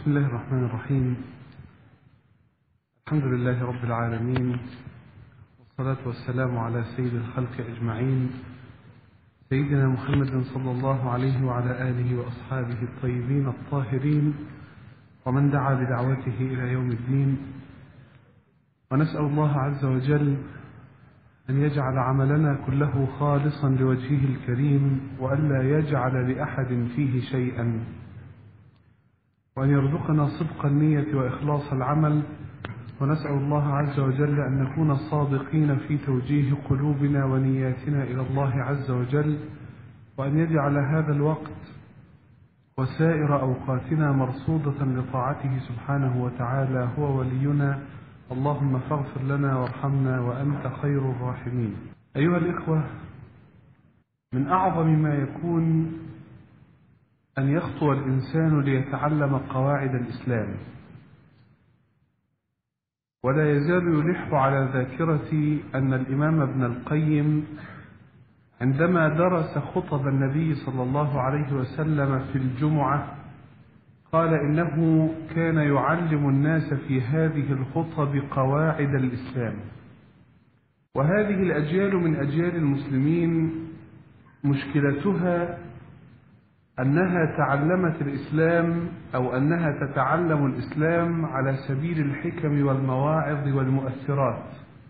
بسم الله الرحمن الرحيم الحمد لله رب العالمين والصلاة والسلام على سيد الخلق أجمعين سيدنا محمد صلى الله عليه وعلى آله وأصحابه الطيبين الطاهرين ومن دعا بدعوته إلى يوم الدين ونسأل الله عز وجل أن يجعل عملنا كله خالصا لوجهه الكريم وألا يجعل لأحد فيه شيئا وأن يرزقنا صدق النية وإخلاص العمل ونسأل الله عز وجل أن نكون صادقين في توجيه قلوبنا ونياتنا إلى الله عز وجل وأن يجعل هذا الوقت وسائر أوقاتنا مرصودة لطاعته سبحانه وتعالى هو ولينا اللهم فاغفر لنا وارحمنا وأنت خير الراحمين أيها الإخوة من أعظم ما يكون أن يخطو الإنسان ليتعلم قواعد الإسلام ولا يزال يلح على ذاكرتي أن الإمام ابن القيم عندما درس خطب النبي صلى الله عليه وسلم في الجمعة قال إنه كان يعلم الناس في هذه الخطب قواعد الإسلام وهذه الأجيال من أجيال المسلمين مشكلتها أنها تعلمت الإسلام أو أنها تتعلم الإسلام على سبيل الحكم والمواعظ والمؤثرات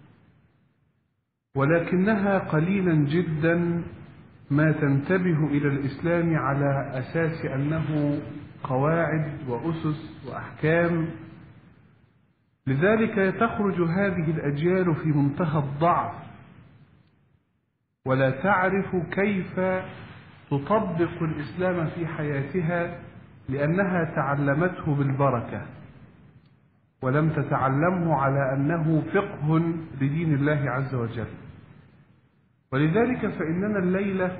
ولكنها قليلا جدا ما تنتبه إلى الإسلام على أساس أنه قواعد وأسس وأحكام لذلك تخرج هذه الأجيال في منتهى الضعف ولا تعرف كيف تطبق الإسلام في حياتها لأنها تعلمته بالبركة ولم تتعلمه على أنه فقه لدين الله عز وجل ولذلك فإننا الليلة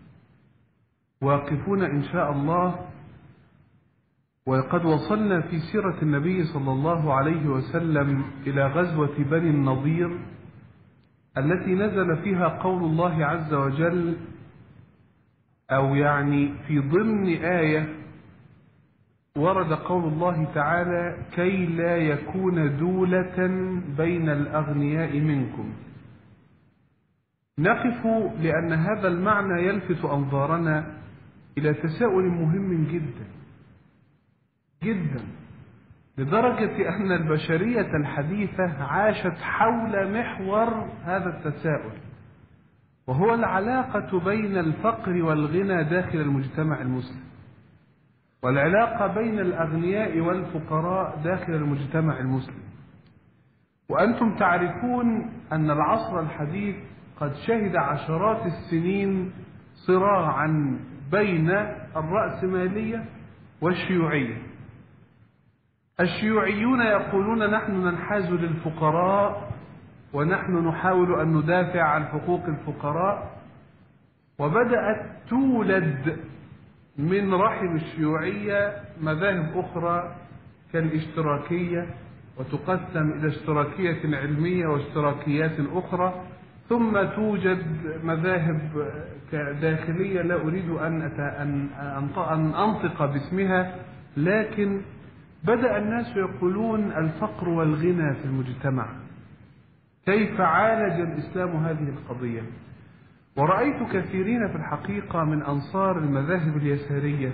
واقفون إن شاء الله وقد وصلنا في سيرة النبي صلى الله عليه وسلم إلى غزوة بني النضير التي نزل فيها قول الله عز وجل أو يعني في ضمن آية ورد قول الله تعالى كي لا يكون دولة بين الأغنياء منكم نقف لأن هذا المعنى يلفت أنظارنا إلى تساؤل مهم جدا جدا لدرجة أن البشرية الحديثة عاشت حول محور هذا التساؤل وهو العلاقة بين الفقر والغنى داخل المجتمع المسلم والعلاقة بين الأغنياء والفقراء داخل المجتمع المسلم وأنتم تعرفون أن العصر الحديث قد شهد عشرات السنين صراعا بين الرأسمالية والشيوعية الشيوعيون يقولون نحن ننحاز للفقراء ونحن نحاول أن ندافع عن حقوق الفقراء وبدأت تولد من رحم الشيوعية مذاهب أخرى كالاشتراكية وتقسم إلى اشتراكية علمية واشتراكيات أخرى ثم توجد مذاهب داخلية لا أريد أن أن أنطق باسمها لكن بدأ الناس يقولون الفقر والغنى في المجتمع كيف عالج الإسلام هذه القضية ورأيت كثيرين في الحقيقة من أنصار المذاهب اليسارية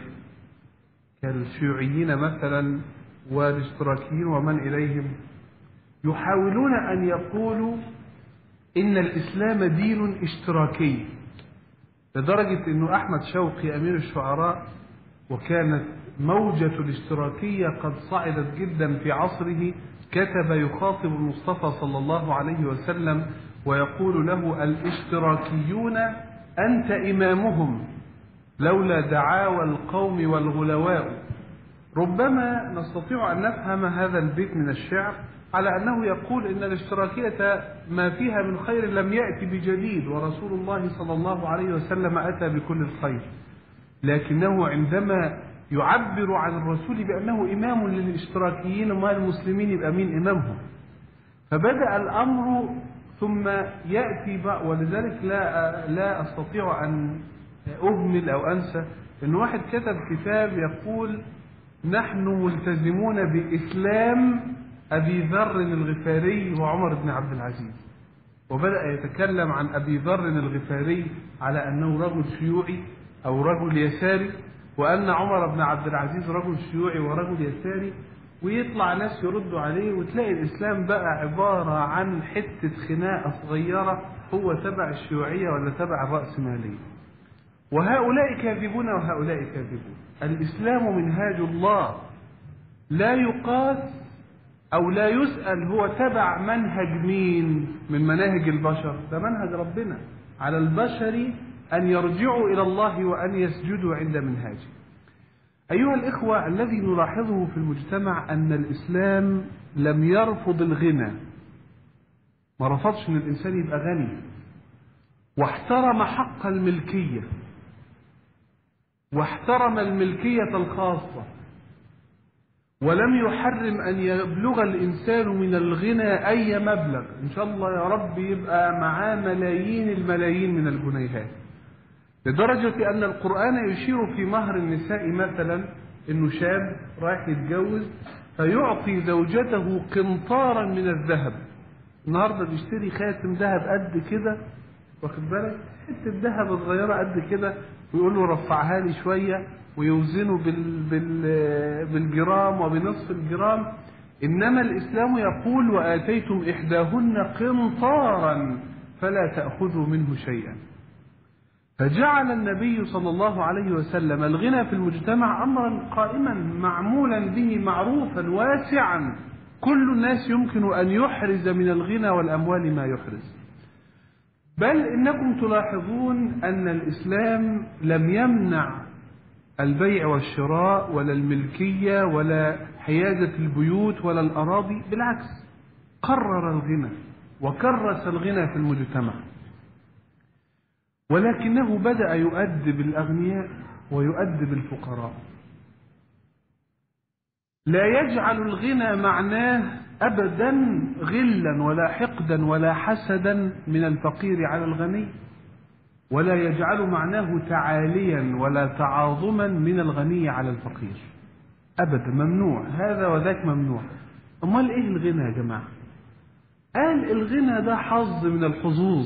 كالشيوعيين مثلا والاشتراكيين ومن إليهم يحاولون أن يقولوا إن الإسلام دين اشتراكي لدرجة أنه أحمد شوقي أمير الشعراء وكانت موجة الاشتراكية قد صعدت جدا في عصره كتب يخاطب المصطفى صلى الله عليه وسلم ويقول له الاشتراكيون أنت إمامهم لولا دعاوى القوم والغلواء ربما نستطيع أن نفهم هذا البيت من الشعر على أنه يقول إن الاشتراكية ما فيها من خير لم يأتي بجديد ورسول الله صلى الله عليه وسلم أتى بكل الخير لكنه عندما يعبر عن الرسول بأنه إمام للاشتراكيين وما المسلمين يبقى مين إمامهم فبدأ الأمر ثم يأتي بقى ولذلك لا لا أستطيع أن أهمل أو أنسى إن واحد كتب كتاب يقول نحن ملتزمون بإسلام أبي ذر الغفاري وعمر بن عبد العزيز وبدأ يتكلم عن أبي ذر الغفاري على أنه رجل شيوعي أو رجل يساري وأن عمر بن عبد العزيز رجل شيوعي ورجل يساري ويطلع ناس يردوا عليه وتلاقي الإسلام بقى عبارة عن حتة خناقة صغيرة هو تبع الشيوعية ولا تبع الرأسمالية وهؤلاء كاذبون وهؤلاء كاذبون الإسلام منهاج الله لا يقاس أو لا يسأل هو تبع منهج مين من مناهج البشر ده منهج ربنا على البشر أن يرجعوا إلى الله وأن يسجدوا عند منهاجه أيها الإخوة الذي نلاحظه في المجتمع أن الإسلام لم يرفض الغنى ما رفضش أن الإنسان يبقى غني واحترم حق الملكية واحترم الملكية الخاصة ولم يحرم أن يبلغ الإنسان من الغنى أي مبلغ إن شاء الله يا رب يبقى معاه ملايين الملايين من الجنيهات لدرجة أن القرآن يشير في مهر النساء مثلا أنه شاب رايح يتجوز فيعطي زوجته قنطارا من الذهب النهارده بيشتري خاتم ذهب قد كده واخد بالك حته ذهب صغيره قد كده ويقول له رفعها لي شويه ويوزنه بال بال بالجرام وبنصف الجرام انما الاسلام يقول واتيتم احداهن قنطارا فلا تاخذوا منه شيئا فجعل النبي صلى الله عليه وسلم الغنى في المجتمع امرا قائما معمولا به معروفا واسعا كل الناس يمكن ان يحرز من الغنى والاموال ما يحرز بل انكم تلاحظون ان الاسلام لم يمنع البيع والشراء ولا الملكيه ولا حيازه البيوت ولا الاراضي بالعكس قرر الغنى وكرس الغنى في المجتمع ولكنه بدا يؤدب الاغنياء ويؤدب الفقراء لا يجعل الغنى معناه ابدا غلا ولا حقدا ولا حسدا من الفقير على الغني ولا يجعل معناه تعاليا ولا تعاظما من الغني على الفقير ابدا ممنوع هذا وذاك ممنوع امال ايه الغنى يا جماعه قال الغنى ده حظ من الحظوظ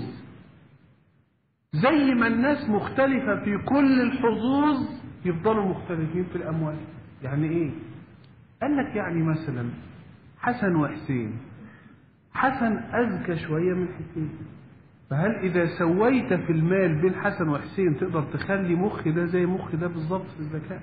زي ما الناس مختلفة في كل الحظوظ يفضلوا مختلفين في الأموال يعني إيه قال لك يعني مثلا حسن وحسين حسن أذكى شوية من حسين فهل إذا سويت في المال بين حسن وحسين تقدر تخلي مخ ده زي مخ ده بالظبط في الذكاء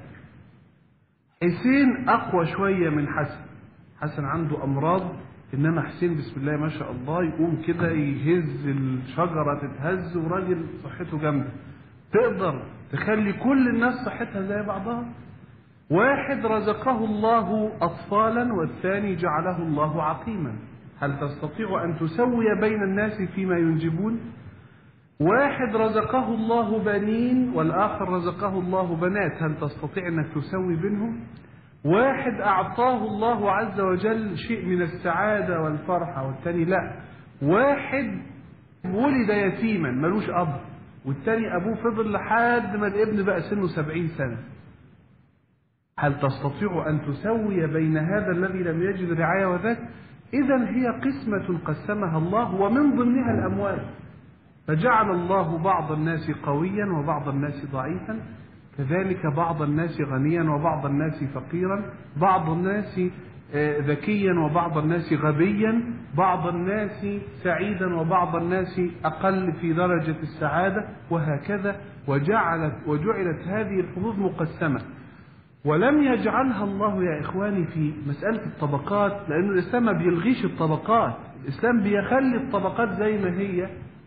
حسين أقوى شوية من حسن حسن عنده أمراض إنما حسين بسم الله ما شاء الله يقوم كده يهز الشجرة تتهز وراجل صحته جامدة تقدر تخلي كل الناس صحتها زي بعضها واحد رزقه الله أطفالا والثاني جعله الله عقيما هل تستطيع أن تسوي بين الناس فيما ينجبون واحد رزقه الله بنين والآخر رزقه الله بنات هل تستطيع أنك تسوي بينهم واحد أعطاه الله عز وجل شيء من السعادة والفرحة والثاني لا واحد ولد يتيما ملوش أب والثاني أبوه فضل لحد ما الابن بقى سنه سبعين سنة هل تستطيع أن تسوي بين هذا الذي لم يجد رعاية وذاك إذا هي قسمة قسمها الله ومن ضمنها الأموال فجعل الله بعض الناس قويا وبعض الناس ضعيفا كذلك بعض الناس غنيا وبعض الناس فقيرا بعض الناس ذكيا وبعض الناس غبيا بعض الناس سعيدا وبعض الناس أقل في درجة السعادة وهكذا وجعلت وجعلت هذه الحظوظ مقسمة ولم يجعلها الله يا إخواني في مسألة الطبقات لأن الإسلام ما بيلغيش الطبقات الإسلام بيخلي الطبقات زي ما هي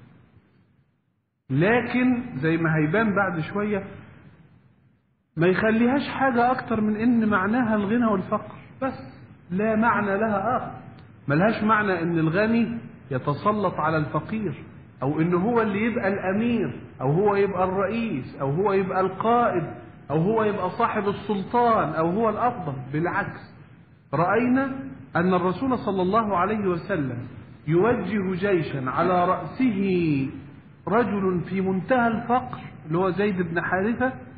لكن زي ما هيبان بعد شوية ما يخليهاش حاجة أكتر من إن معناها الغنى والفقر بس لا معنى لها آخر ملهاش معنى إن الغني يتسلط على الفقير أو إن هو اللي يبقى الأمير أو هو يبقى الرئيس أو هو يبقى القائد أو هو يبقى صاحب السلطان أو هو الأفضل بالعكس رأينا أن الرسول صلى الله عليه وسلم يوجه جيشا على رأسه رجل في منتهى الفقر اللي هو زيد بن حارثة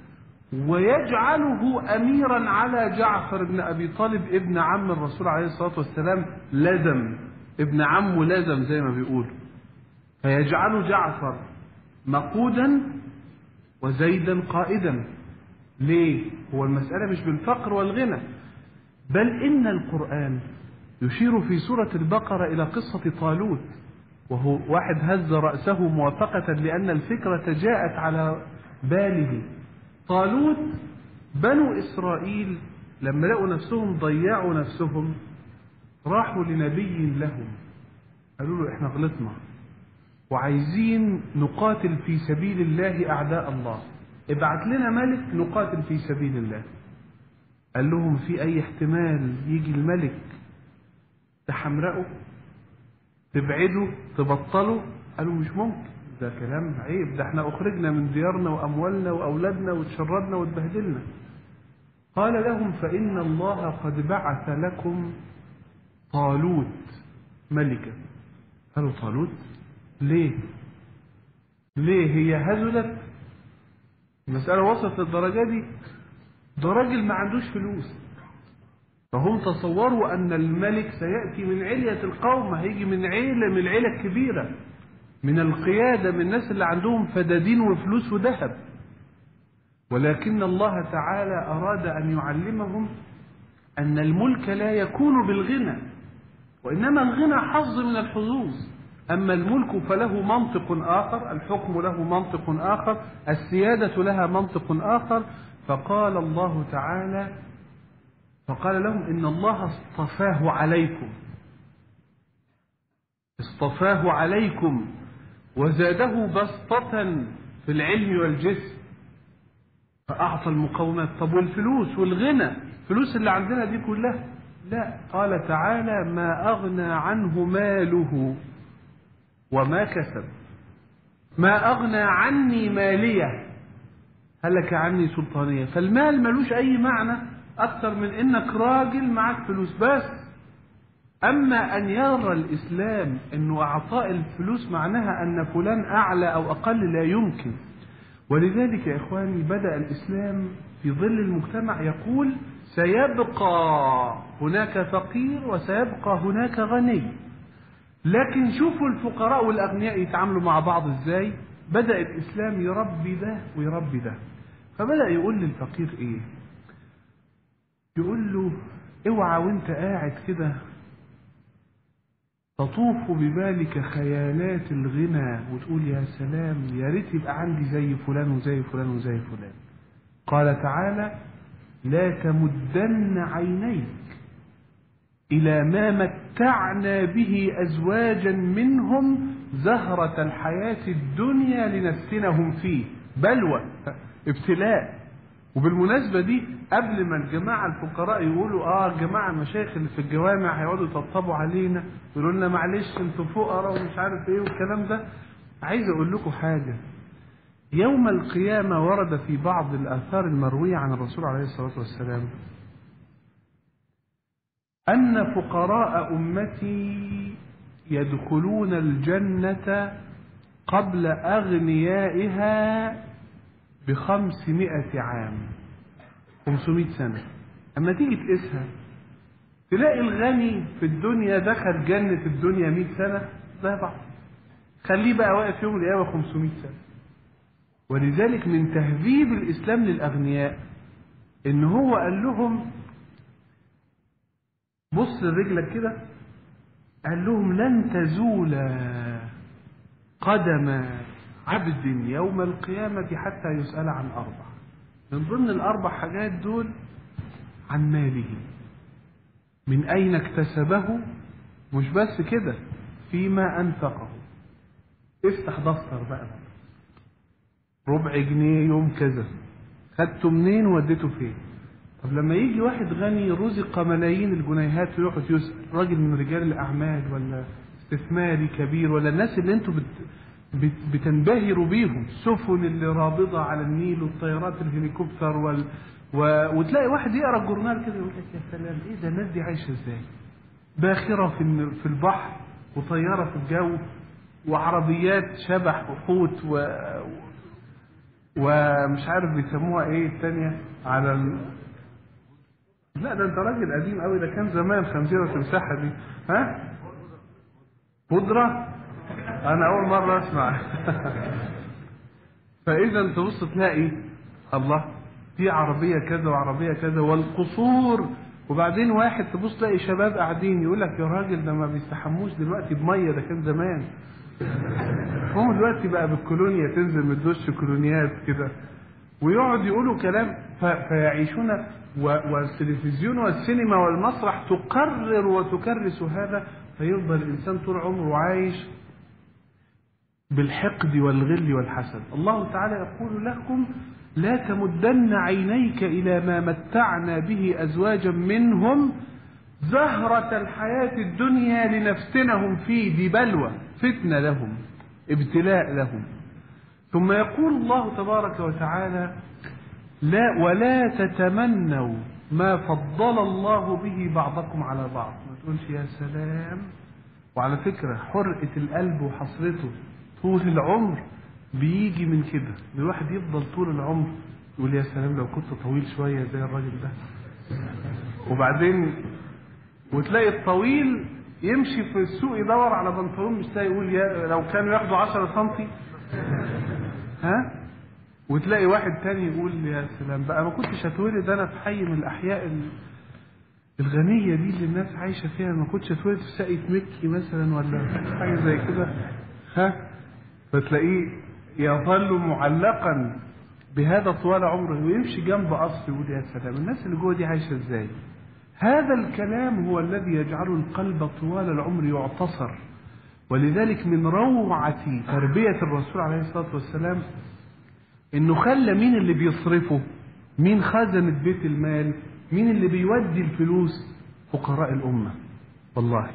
ويجعله أميرا على جعفر بن أبي طالب ابن عم الرسول عليه الصلاة والسلام لزم ابن عمه لزم زي ما بيقولوا فيجعل جعفر مقودا وزيدا قائدا ليه هو المسألة مش بالفقر والغنى بل إن القرآن يشير في سورة البقرة إلى قصة طالوت وهو واحد هز رأسه موافقة لأن الفكرة جاءت على باله طالوت بنو إسرائيل لما لقوا نفسهم ضيعوا نفسهم راحوا لنبي لهم قالوا له احنا غلطنا وعايزين نقاتل في سبيل الله أعداء الله ابعت لنا ملك نقاتل في سبيل الله قال لهم في أي احتمال يجي الملك تحمرقه تبعده تبطله قالوا مش ممكن ده كلام عيب ده احنا اخرجنا من ديارنا واموالنا واولادنا وتشردنا واتبهدلنا قال لهم فان الله قد بعث لكم طالوت ملكا قالوا طالوت ليه ليه هي هزلت المسألة وصلت للدرجة دي ده راجل ما عندوش فلوس فهم تصوروا أن الملك سيأتي من علية القوم هيجي من عيلة من العيلة الكبيرة من القيادة من الناس اللي عندهم فدادين وفلوس وذهب ولكن الله تعالى أراد أن يعلمهم أن الملك لا يكون بالغنى وإنما الغنى حظ من الحظوظ أما الملك فله منطق آخر الحكم له منطق آخر السيادة لها منطق آخر فقال الله تعالى فقال لهم إن الله اصطفاه عليكم اصطفاه عليكم وزاده بسطة في العلم والجسم فأعطى المقومات طب والفلوس والغنى الفلوس اللي عندنا دي كلها لا قال تعالى ما أغنى عنه ماله وما كسب ما أغنى عني مالية هلك عني سلطانية فالمال ملوش أي معنى أكثر من إنك راجل معك فلوس بس أما أن يرى الإسلام أنه أعطاء الفلوس معناها أن فلان أعلى أو أقل لا يمكن ولذلك يا إخواني بدأ الإسلام في ظل المجتمع يقول سيبقى هناك فقير وسيبقى هناك غني لكن شوفوا الفقراء والأغنياء يتعاملوا مع بعض إزاي بدأ الإسلام يربي ده ويربي ده فبدأ يقول للفقير إيه يقول له اوعى وانت قاعد كده تطوف ببالك خيالات الغنى وتقول يا سلام يا ريت يبقى عندي زي فلان وزي فلان وزي فلان قال تعالى لا تمدن عينيك إلى ما متعنا به أزواجا منهم زهرة الحياة الدنيا لنفتنهم فيه بلوى ابتلاء وبالمناسبة دي قبل ما الجماعة الفقراء يقولوا اه الجماعة المشايخ اللي في الجوامع هيقعدوا يطبطبوا علينا يقولوا لنا معلش انتوا فقراء ومش عارف ايه والكلام ده عايز اقول لكم حاجة يوم القيامة ورد في بعض الآثار المروية عن الرسول عليه الصلاة والسلام أن فقراء أمتي يدخلون الجنة قبل أغنيائها بخمسمائة عام خمسمائة سنة أما تيجي تقيسها تلاقي الغني في الدنيا دخل جنة الدنيا مئة سنة زي بعض خليه بقى واقف يوم القيامة 500 سنة ولذلك من تهذيب الإسلام للأغنياء إن هو قال لهم بص لرجلك كده قال لهم لن تزول قدم عبد يوم القيامة حتى يسأل عن أربع من ضمن الأربع حاجات دول عن ماله من أين اكتسبه مش بس كده فيما أنفقه افتح دفتر بقى ربع جنيه يوم كذا خدته منين وديته فين طب لما يجي واحد غني رزق ملايين الجنيهات ويقعد يسأل راجل من رجال الأعمال ولا استثماري كبير ولا الناس اللي انتوا بت بت بتنبهروا بيهم السفن اللي رابضة على النيل والطيارات الهليكوبتر وال... و... وتلاقي واحد يقرا الجورنال كده يقول لك يا سلام ايه ده الناس دي عايشه ازاي؟ باخره في الن- في البحر وطياره في الجو وعربيات شبح وحوت و... ومش عارف بيسموها ايه الثانيه على ال... لا ده انت راجل قديم قوي ده كان زمان خنزيره تمسحها دي ها بودره انا اول مره اسمع فاذا تبص تلاقي الله في عربيه كذا وعربيه كذا والقصور وبعدين واحد تبص تلاقي شباب قاعدين يقول لك يا راجل ده ما بيستحموش دلوقتي بميه ده كان زمان هو دلوقتي بقى بالكولونيا تنزل من الدش كولونيات كده ويقعد يقولوا كلام ف- فيعيشون و- والتلفزيون والسينما والمسرح تقرر وتكرس هذا فيفضل الانسان طول عمره عايش بالحقد والغل والحسد الله تعالى يقول لكم لا تمدن عينيك إلى ما متعنا به أزواجا منهم زهرة الحياة الدنيا لنفتنهم فيه دي بلوى فتنة لهم ابتلاء لهم ثم يقول الله تبارك وتعالى لا ولا تتمنوا ما فضل الله به بعضكم على بعض ما تقولش يا سلام وعلى فكرة حرقة القلب وحسرته طول العمر بيجي من كده إن الواحد يفضل طول العمر يقول يا سلام لو كنت طويل شوية زي الراجل ده وبعدين وتلاقي الطويل يمشي في السوق يدور على بنطلون مش لاقي يقول يا لو كانوا ياخدوا 10 سنتي ها وتلاقي واحد تاني يقول يا سلام بقى ما كنتش هتولد انا في حي من الاحياء ال- الغنيه دي اللي الناس عايشه فيها ما كنتش اتولد في ساقية مكي مثلا ولا حاجه زي كده ها فتلاقيه يظل معلقا بهذا طوال عمره ويمشي جنب قصر يقول يا سلام الناس اللي جوه دي عايشه ازاي هذا الكلام هو الذي يجعل القلب طوال العمر يعتصر ولذلك من روعة تربية الرسول عليه الصلاة والسلام انه خلى مين اللي بيصرفه مين خزنة بيت المال مين اللي بيودي الفلوس فقراء الأمة والله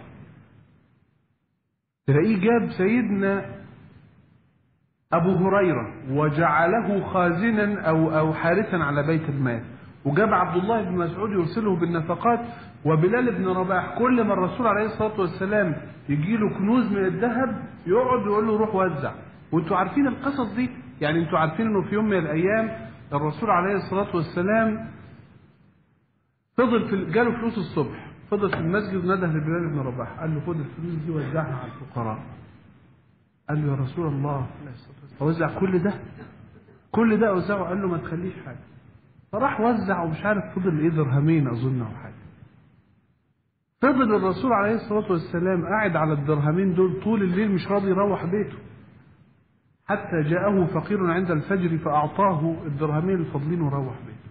تلاقيه جاب سيدنا أبو هريرة وجعله خازنا أو أو حارسا على بيت المال وجاب عبد الله بن مسعود يرسله بالنفقات وبلال بن رباح كل ما الرسول عليه الصلاة والسلام يجي له كنوز من الذهب يقعد يقول له روح وزع وانتوا عارفين القصص دي يعني انتوا عارفين انه في يوم من الايام الرسول عليه الصلاة والسلام فضل في جاله فلوس الصبح فضل في المسجد نده لبلال بن رباح قال له خد الفلوس دي وزعها على الفقراء قال له يا رسول الله اوزع كل ده كل ده اوزعه قال له ما تخليش حاجه فراح وزع ومش عارف فضل ايه درهمين اظن او حاجه فضل الرسول عليه الصلاه والسلام قاعد على الدرهمين دول طول الليل مش راضي يروح بيته حتى جاءه فقير عند الفجر فاعطاه الدرهمين الفاضلين وروح بيته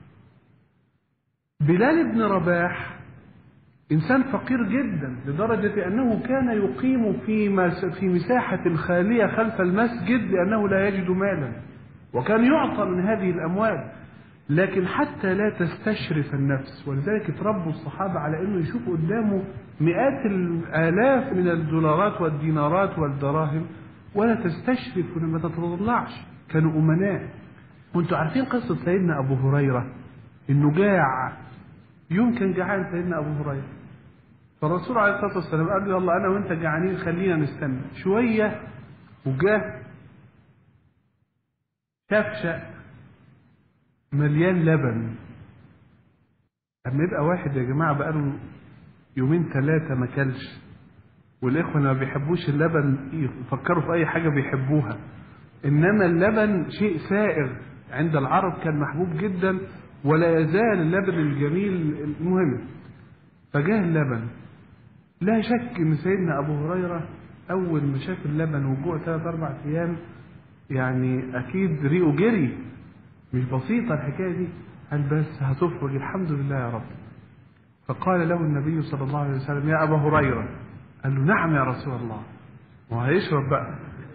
بلال بن رباح إنسان فقير جدا لدرجة أنه كان يقيم في مس- في مساحة خالية خلف المسجد لأنه لا يجد مالا وكان يعطى من هذه الأموال لكن حتى لا تستشرف النفس ولذلك تربوا الصحابة على أنه يشوف قدامه مئات الآلاف من الدولارات والدينارات والدراهم ولا تستشرف وما تتطلعش كانوا أمناء وانتوا عارفين قصة سيدنا أبو هريرة إنه جاع يوم كان جعان سيدنا أبو هريرة فالرسول عليه الصلاة والسلام قال له يلا أنا وأنت جعانين خلينا نستنى شوية وجاه شفشق مليان لبن أما يبقى واحد يا جماعة بقاله يومين ثلاثة ما كلش والإخوة اللي ما بيحبوش اللبن يفكروا في أي حاجة بيحبوها إنما اللبن شيء سائغ عند العرب كان محبوب جدا ولا يزال اللبن الجميل المهم فجاه اللبن لا شك ان سيدنا ابو هريره اول ما شاف اللبن وجوع ثلاث اربع ايام يعني اكيد ريقه جري مش بسيطه الحكايه دي قال بس هتفرج الحمد لله يا رب فقال له النبي صلى الله عليه وسلم يا ابا هريره قال له نعم يا رسول الله وهيشرب بقى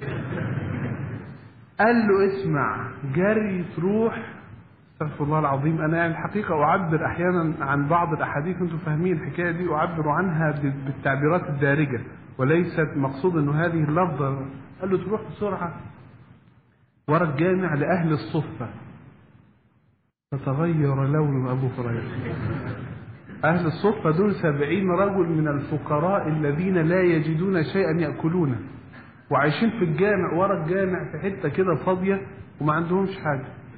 قال له اسمع جري تروح استغفر الله العظيم انا يعني الحقيقه اعبر احيانا عن بعض الاحاديث انتم فاهمين الحكايه دي اعبر عنها بالتعبيرات الدارجه وليست مقصود انه هذه اللفظه قال له تروح بسرعه ورا الجامع لاهل الصفه فتغير لون ابو هريره اهل الصفه دول سبعين رجل من الفقراء الذين لا يجدون شيئا ياكلونه وعايشين في الجامع ورا الجامع في حته كده فاضيه وما عندهمش حاجه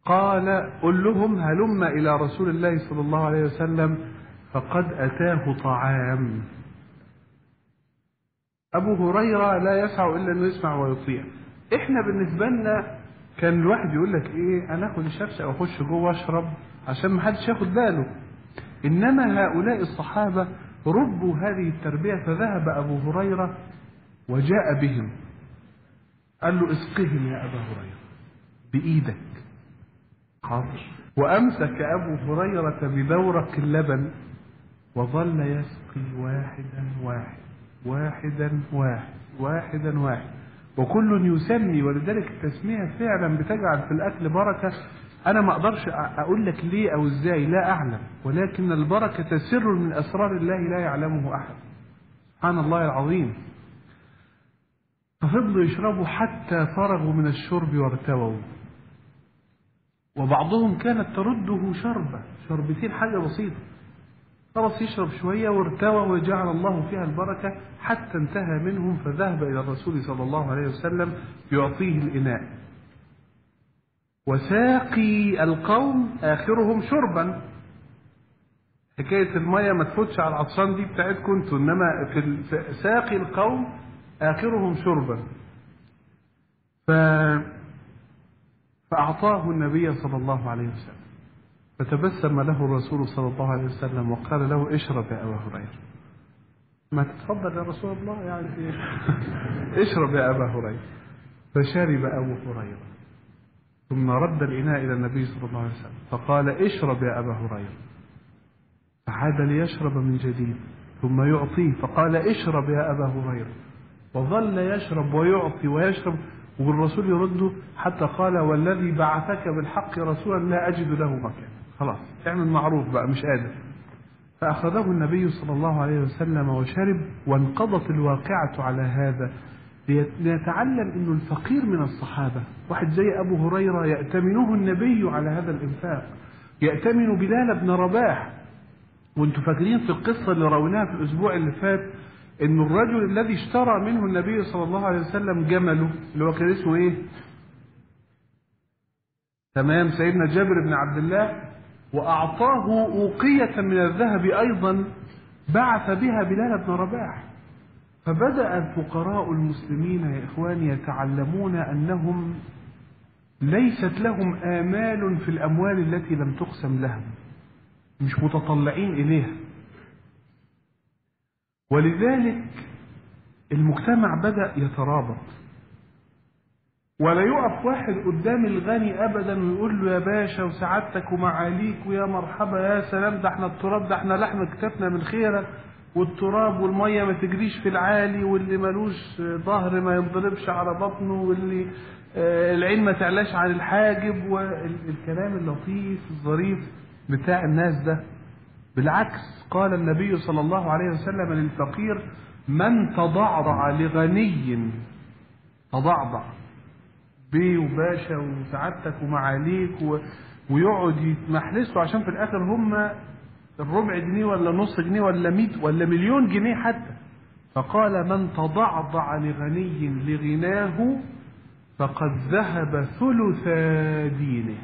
قال قل لهم هلم إلى رسول الله صلى الله عليه وسلم فقد أتاه طعام أبو هريرة لا يسع إلا أنه يسمع ويطيع إحنا بالنسبة لنا كان الواحد يقول لك إيه أنا آخد الشمس وأخش جوه أشرب عشان ما حدش ياخد باله إنما هؤلاء الصحابة ربوا هذه التربية فذهب أبو هريرة وجاء بهم قال له اسقهم يا أبا هريرة بإيدك حاضر وأمسك أبو هريرة ببورق اللبن وظل يسقي واحدا واحد واحدا واحد واحدا واحد وكل يسمي ولذلك التسمية فعلا بتجعل في الأكل بركة أنا ما أقدرش أقول لك ليه أو إزاي لا أعلم ولكن البركة سر من أسرار الله لا يعلمه أحد سبحان الله العظيم ففضلوا يشربوا حتى فرغوا من الشرب وارتووا وبعضهم كانت ترده شربة شربتين حاجة بسيطة خلاص يشرب شوية وارتوى وجعل الله فيها البركة حتى انتهى منهم فذهب إلى الرسول صلى الله عليه وسلم يعطيه الإناء وساقي القوم آخرهم شربا حكاية المية ما تفوتش على العطشان دي بتاعتكم انتوا انما في ساقي القوم آخرهم شربا ف... فأعطاه النبي صلى الله عليه وسلم فتبسم له الرسول صلى الله عليه وسلم وقال له اشرب يا أبا هريرة ما تتفضل يا رسول الله يعني إيه؟ اشرب يا أبا هريرة فشرب أبو هريرة ثم رد الإناء إلى النبي صلى الله عليه وسلم فقال اشرب يا أبا هريرة فعاد ليشرب من جديد ثم يعطيه فقال اشرب يا أبا هريرة وظل يشرب ويعطي ويشرب والرسول يرده حتى قال والذي بعثك بالحق رسولا لا أجد له مكان خلاص اعمل معروف بقى مش قادر فأخذه النبي صلى الله عليه وسلم وشرب وانقضت الواقعة على هذا ليتعلم أن الفقير من الصحابة واحد زي أبو هريرة يأتمنه النبي على هذا الإنفاق يأتمن بلال بن رباح وانتم فاكرين في القصة اللي رويناها في الأسبوع اللي فات ان الرجل الذي اشترى منه النبي صلى الله عليه وسلم جمله اللي هو كان اسمه ايه تمام سيدنا جابر بن عبد الله واعطاه اوقية من الذهب ايضا بعث بها بلال بن رباح فبدأ الفقراء المسلمين يا اخواني يتعلمون انهم ليست لهم آمال في الأموال التي لم تقسم لهم مش متطلعين إليها ولذلك المجتمع بدأ يترابط ولا يقف واحد قدام الغني ابدا ويقول له يا باشا وسعادتك ومعاليك ويا مرحبا يا سلام ده احنا التراب ده احنا لحم كتفنا من خيرك والتراب والميه ما تجريش في العالي واللي ملوش ظهر ما ينضربش على بطنه واللي العين ما تعلاش عن الحاجب والكلام اللطيف الظريف بتاع الناس ده بالعكس قال النبي صلى الله عليه وسلم للفقير من تضعضع لغني تضعضع بيه وباشا وسعادتك ومعاليك و... ويقعد يتمحلسوا عشان في الاخر هم الربع جنيه ولا نص جنيه ولا مئة ولا مليون جنيه حتى فقال من تضعضع لغني لغناه فقد ذهب ثلث دينه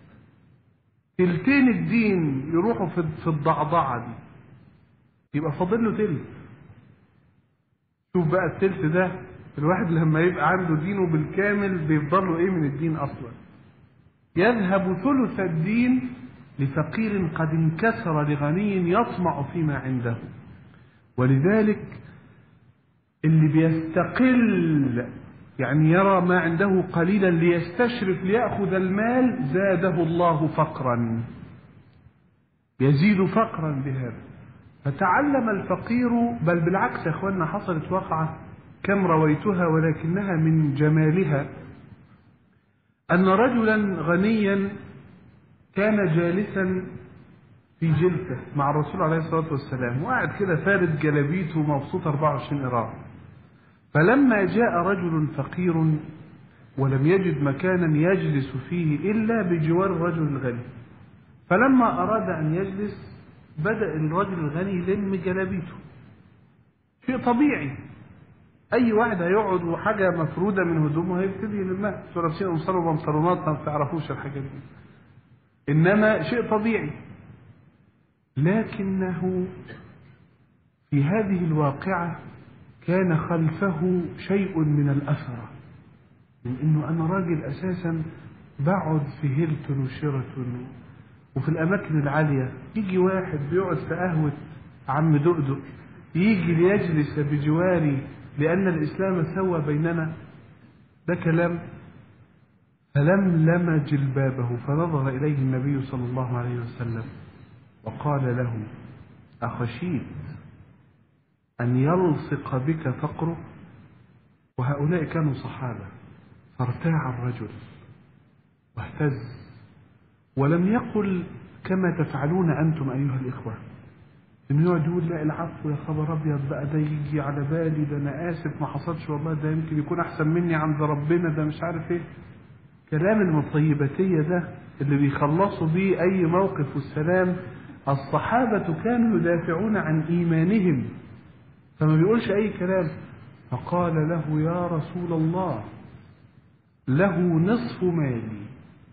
تلتين الدين يروحوا في في الضعضعه دي يبقى فاضل له تلت شوف بقى التلت ده الواحد لما يبقى عنده دينه بالكامل بيفضل له ايه من الدين اصلا يذهب ثلث الدين لفقير قد انكسر لغني يطمع فيما عنده ولذلك اللي بيستقل يعني يرى ما عنده قليلا ليستشرف ليأخذ المال زاده الله فقرا يزيد فقرا بهذا فتعلم الفقير بل بالعكس يا اخواننا حصلت واقعة كم رويتها ولكنها من جمالها أن رجلا غنيا كان جالسا في جلسة مع الرسول عليه الصلاة والسلام وقاعد كده فارد جلابيته مبسوط 24 إيراد فلما جاء رجل فقير ولم يجد مكانا يجلس فيه إلا بجوار الرجل الغني فلما أراد أن يجلس بدأ الرجل الغني يلم جلابيته شيء طبيعي أي واحد هيقعد وحاجة مفرودة من هدومه هيبتدي يلمها انتوا لابسين قمصان وبنطلونات ما بتعرفوش الحاجات دي إنما شيء طبيعي لكنه في هذه الواقعة كان خلفه شيء من الأثرة من إنه أنا راجل أساسا بقعد في هيلتون وشيراتون وفي الأماكن العالية يجي واحد بيقعد في قهوة عم دقدق يجي ليجلس بجواري لأن الإسلام سوى بيننا ده كلام فلملم جلبابه فنظر إليه النبي صلى الله عليه وسلم وقال له أخشيت أن يلصق بك فقره وهؤلاء كانوا صحابة فارتاع الرجل واهتز ولم يقل كما تفعلون أنتم أيها الإخوة إنه يقعد يقول لا العفو يا خبر أبيض بقى ده يجي على بالي ده أنا آسف ما حصلش والله ده يمكن يكون أحسن مني عند ربنا ده مش عارف إيه كلام المطيباتية ده اللي بيخلصوا بيه أي موقف والسلام الصحابة كانوا يدافعون عن إيمانهم فما بيقولش أي كلام فقال له يا رسول الله له نصف مالي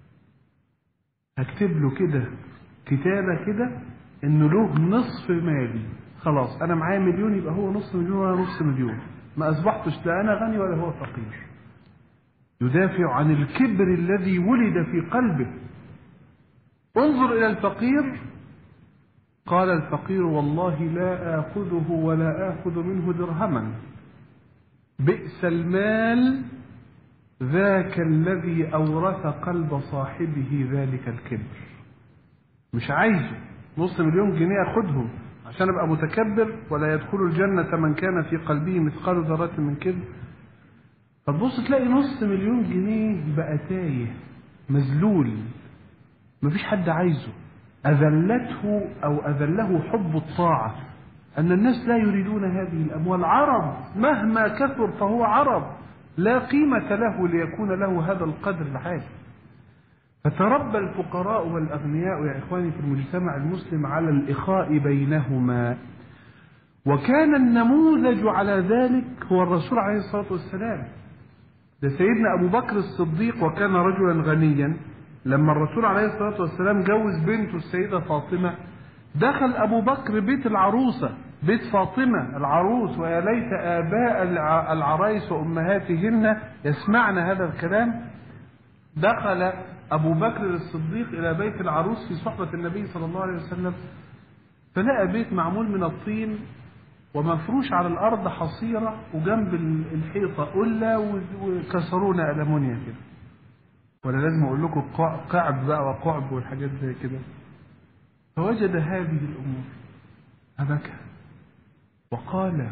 هكتب له كده كتابة كده انه له نصف مالي خلاص انا معايا مليون يبقى هو نص مليون وانا نص مليون ما اصبحتش لا انا غني ولا هو فقير يدافع عن الكبر الذي ولد في قلبه انظر الى الفقير قال الفقير والله لا اخذه ولا اخذ منه درهما بئس المال ذاك الذي اورث قلب صاحبه ذلك الكبر مش عايزه نص مليون جنيه اخدهم عشان ابقى متكبر ولا يدخل الجنة من كان في قلبه مثقال ذرة من كبر فتبص تلاقي نص مليون جنيه بقى تايه مذلول مفيش حد عايزه أذلته أو أذله حب الطاعة أن الناس لا يريدون هذه الأموال عرض مهما كثر فهو عرض لا قيمة له ليكون له هذا القدر العالي فتربى الفقراء والأغنياء يا إخواني في المجتمع المسلم على الإخاء بينهما وكان النموذج على ذلك هو الرسول عليه الصلاة والسلام ده سيدنا أبو بكر الصديق وكان رجلا غنيا لما الرسول عليه الصلاة والسلام جوز بنته السيدة فاطمة دخل أبو بكر بيت العروسة بيت فاطمة العروس ويا ليت آباء العرايس وأمهاتهن يسمعن هذا الكلام دخل أبو بكر الصديق إلى بيت العروس في صحبة النبي صلى الله عليه وسلم فلقى بيت معمول من الطين ومفروش على الأرض حصيرة وجنب الحيطة قلة وكسرونا ألمونيا كده ولا لازم أقول لكم قعب بقى وقعب والحاجات زي كده فوجد هذه الأمور فبكى وقال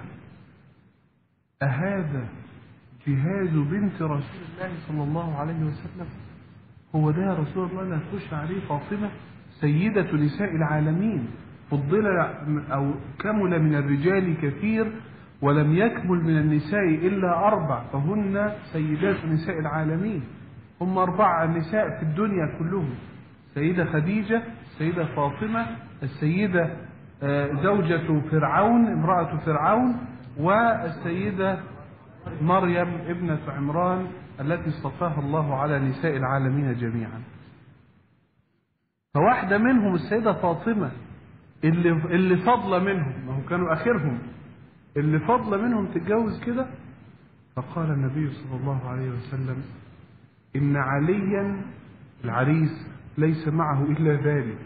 أهذا جهاز بنت رسول الله صلى الله عليه وسلم هو ده يا رسول الله اللي هتخش عليه فاطمة سيدة نساء العالمين فضل أو كمل من الرجال كثير ولم يكمل من النساء إلا أربع فهن سيدات نساء العالمين هم أربع نساء في الدنيا كلهم السيدة خديجة السيدة فاطمة السيدة زوجة فرعون امرأة فرعون والسيدة مريم ابنة عمران التي اصطفاها الله على نساء العالمين جميعا فواحدة منهم السيدة فاطمة اللي اللي فضل منهم ما هو كانوا آخرهم اللي فضل منهم تتجوز كده فقال النبي صلى الله عليه وسلم إن عليا العريس ليس معه إلا ذلك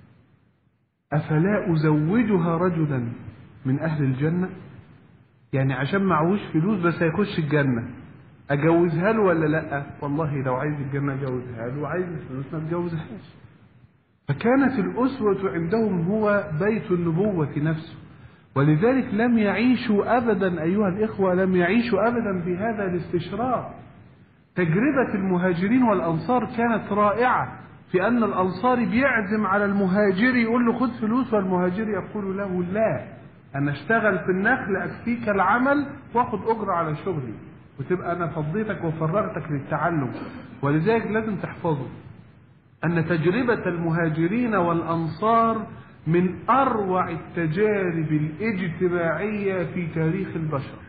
أفلا أزوجها رجلا من أهل الجنة يعني عشان معهوش فلوس بس هيخش الجنة أجوزها له ولا لأ والله لو عايز الجنة أجوزها له وعايز الفلوس ما تجوزهاش فكانت الأسوة عندهم هو بيت النبوة نفسه ولذلك لم يعيشوا أبدا أيها الإخوة لم يعيشوا أبدا بهذا الاستشراق تجربة المهاجرين والأنصار كانت رائعة في أن الأنصاري بيعزم على المهاجر يقول له خد فلوس والمهاجر يقول له لا أنا اشتغل في النخل أكفيك العمل وآخد أجرة على شغلي وتبقى أنا فضيتك وفرغتك للتعلم ولذلك لازم تحفظوا أن تجربة المهاجرين والأنصار من أروع التجارب الاجتماعية في تاريخ البشر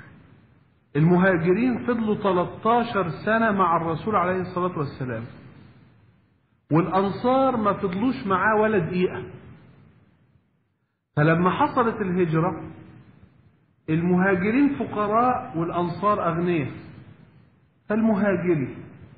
المهاجرين فضلوا 13 سنة مع الرسول عليه الصلاة والسلام والأنصار ما فضلوش معاه ولا دقيقة فلما حصلت الهجرة المهاجرين فقراء والأنصار أغنياء فالمهاجري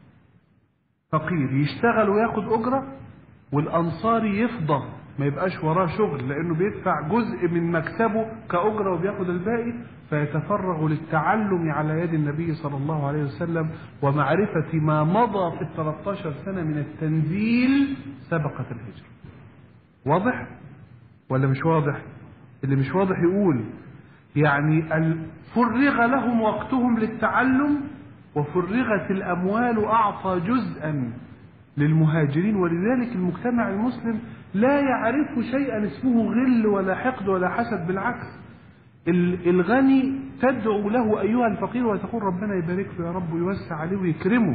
فقير يشتغل وياخد أجرة والأنصاري يفضى ما يبقاش وراه شغل لأنه بيدفع جزء من مكسبه كأجرة وبياخد الباقي فيتفرغ للتعلم على يد النبي صلى الله عليه وسلم ومعرفة ما مضى في ال 13 سنة من التنزيل سبقت الهجرة واضح ولا مش واضح اللي مش واضح يقول يعني ال- فرغ لهم وقتهم للتعلم وفرغت الأموال أعطى جزءا للمهاجرين ولذلك المجتمع المسلم لا يعرف شيئا اسمه غل ولا حقد ولا حسد بالعكس ال- الغني تدعو له أيها الفقير وتقول ربنا يبارك له يا رب ويوسع عليه ويكرمه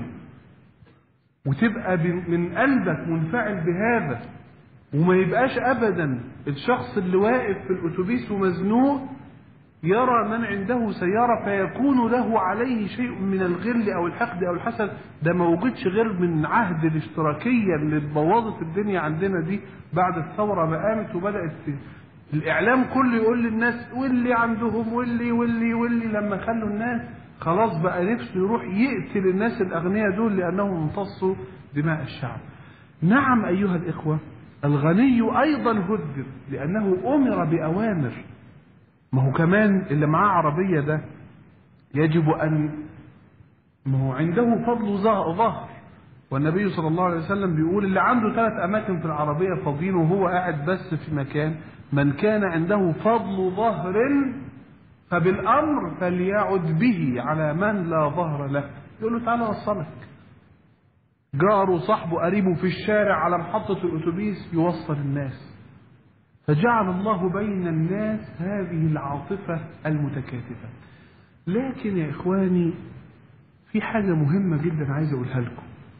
وتبقى ب- من قلبك منفعل بهذا وما يبقاش ابدا الشخص اللي واقف في الاتوبيس ومزنوق يرى من عنده سيارة فيكون له عليه شيء من الغل أو الحقد أو الحسد ده ما وجدش غير من عهد الاشتراكية اللي بوظت الدنيا عندنا دي بعد الثورة ما قامت وبدأت الإعلام كله يقول للناس واللي عندهم واللي واللي واللي لما خلوا الناس خلاص بقى نفسه يروح يقتل الناس الأغنياء دول لأنهم امتصوا دماء الشعب نعم أيها الإخوة الغني أيضا هدر لأنه أمر بأوامر ما هو كمان اللي معاه عربية ده يجب أن ما هو عنده فضل ظه- ظهر والنبي صلى الله عليه وسلم بيقول اللي عنده ثلاث أماكن في العربية فاضيين وهو قاعد بس في مكان من كان عنده فضل ظهر فبالأمر فليعد به على من لا ظهر له يقول له تعالى وصلك جاره صاحبه قريبه في الشارع على محطة الأتوبيس يوصل الناس فجعل الله بين الناس هذه العاطفة المتكاتفة لكن يا إخواني في حاجة مهمة جدا عايز أقولها لكم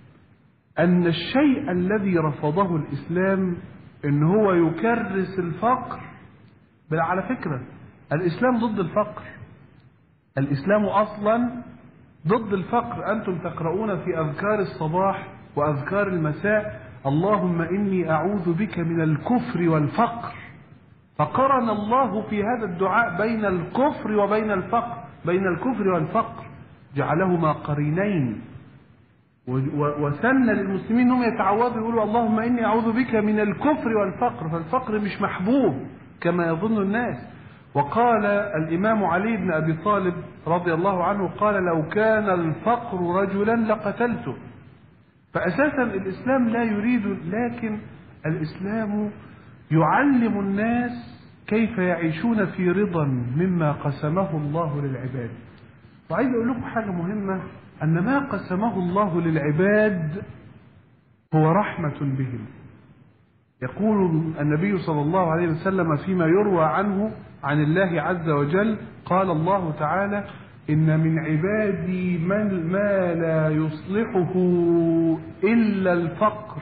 أن الشيء الذي رفضه الإسلام إن هو يكرس الفقر بل على فكرة الإسلام ضد الفقر الإسلام أصلا ضد الفقر أنتم تقرؤون في أذكار الصباح وأذكار المساء اللهم إني أعوذ بك من الكفر والفقر فقرن الله في هذا الدعاء بين الكفر وبين الفقر بين الكفر والفقر جعلهما قرينين و- و- وسن للمسلمين انهم يتعوذوا يقولوا اللهم اني اعوذ بك من الكفر والفقر فالفقر مش محبوب كما يظن الناس وقال الامام علي بن ابي طالب رضي الله عنه قال لو كان الفقر رجلا لقتلته فاساسا الاسلام لا يريد لكن الاسلام يعلم الناس كيف يعيشون في رضا مما قسمه الله للعباد وعايز اقول لكم حاجه مهمه ان ما قسمه الله للعباد هو رحمه بهم يقول النبي صلى الله عليه وسلم فيما يروى عنه عن الله عز وجل قال الله تعالى إن من عبادي من ما لا يصلحه إلا الفقر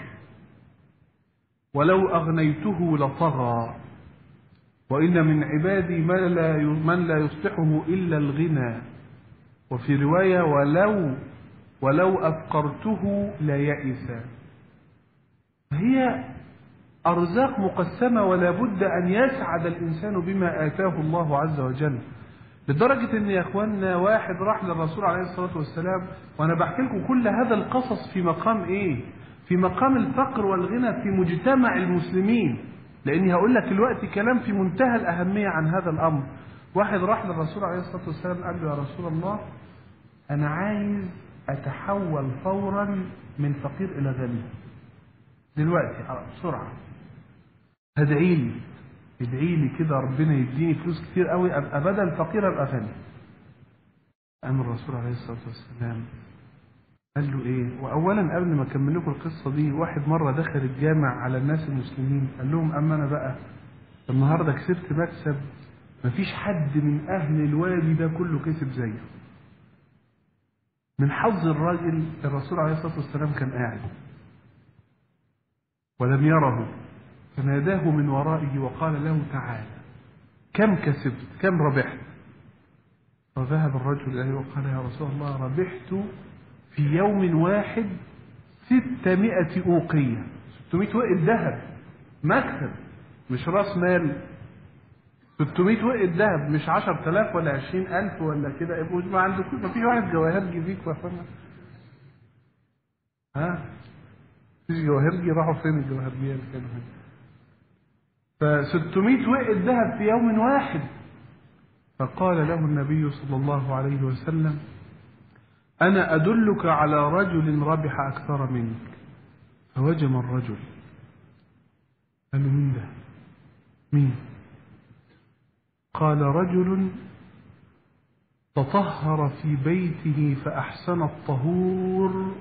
ولو أغنيته لطغى وإن من عبادي من لا من لا يصلحه إلا الغنى وفي رواية ولو ولو أفقرته ليئس هي أرزاق مقسمة ولا بد أن يسعد الإنسان بما آتاه الله عز وجل لدرجة إن يا إخواننا واحد راح للرسول عليه الصلاة والسلام وأنا بحكي لكم كل هذا القصص في مقام إيه؟ في مقام الفقر والغنى في مجتمع المسلمين لأني هقول لك دلوقتي كلام في منتهى الأهمية عن هذا الأمر واحد راح للرسول عليه الصلاة والسلام قال له يا رسول الله أنا عايز أتحول فورا من فقير إلى غني دلوقتي بسرعة ادعي لي ادعي لي كده ربنا يديني فلوس كتير قوي ابقى بدل فقير ابقى غني قام الرسول عليه الصلاه والسلام قال له ايه واولا قبل ما اكمل لكم القصه دي واحد مره دخل الجامع على الناس المسلمين قال لهم اما انا بقى النهارده كسبت مكسب مفيش حد من اهل الوادي ده كله كسب زيه من حظ الراجل الرسول عليه الصلاه والسلام كان قاعد ولم يره فناداه من ورائه وقال له تعالى كم كسبت كم ربحت فذهب الرجل إليه وقال يا رسول الله ربحت في يوم واحد ستمائة أوقية 600 وقت ذهب مكسب مش راس مال 600 وقت ذهب مش 10000 ولا 20000 ولا كده يبقوا ما عندكم ما في واحد جواهرجي فيك وفانا ها مفيش جواهرجي راحوا فين الجواهرجية اللي كانوا هنا ف 600 وقت ذهب في يوم واحد فقال له النبي صلى الله عليه وسلم أنا أدلك على رجل ربح أكثر منك فوجم الرجل قال له مين ده مين قال رجل تطهر في بيته فأحسن الطهور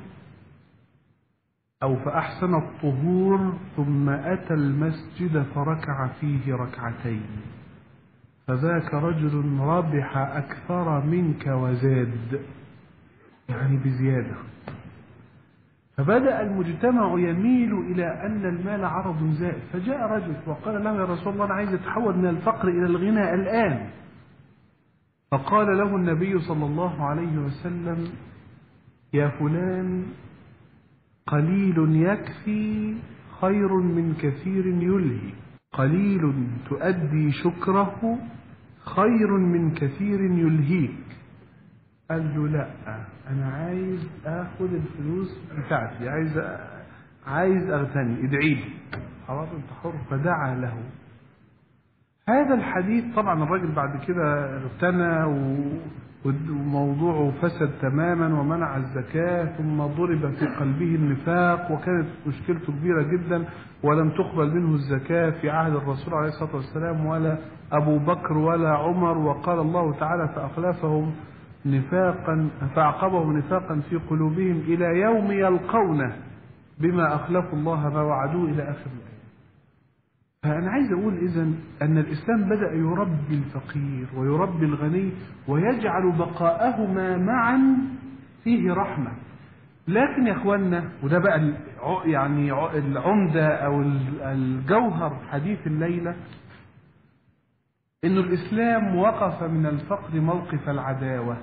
أو فأحسن الطهور ثم أتى المسجد فركع فيه ركعتين فذاك رجل ربح أكثر منك وزاد يعني بزيادة فبدأ المجتمع يميل إلى أن المال عرض زائد فجاء رجل وقال له يا رسول الله أنا عايز أتحول من الفقر إلى الغنى الآن فقال له النبي صلى الله عليه وسلم يا فلان قليل يكفي خير من كثير يلهي قليل تؤدي شكره خير من كثير يلهيك قال له لا انا عايز اخد الفلوس بتاعتي عايز عايز اغتني ادعي لي خلاص انت حر فدعا له هذا الحديث طبعا الراجل بعد كده اغتنى وموضوعه فسد تماما ومنع الزكاة ثم ضرب في قلبه النفاق وكانت مشكلته كبيرة جدا ولم تقبل منه الزكاة في عهد الرسول عليه الصلاة والسلام ولا أبو بكر ولا عمر وقال الله تعالى فأخلفهم نفاقا فأعقبهم نفاقا في قلوبهم إلى يوم يلقونه بما أخلفوا الله ما وعدوه إلى آخر الآية فأنا عايز أقول إذا أن الإسلام بدأ يربي الفقير ويربي الغني ويجعل بقاءهما معا فيه رحمة لكن يا اخوانا وده بقى يعني العمدة أو الجوهر حديث الليلة إنه الإسلام وقف من الفقر موقف العداوة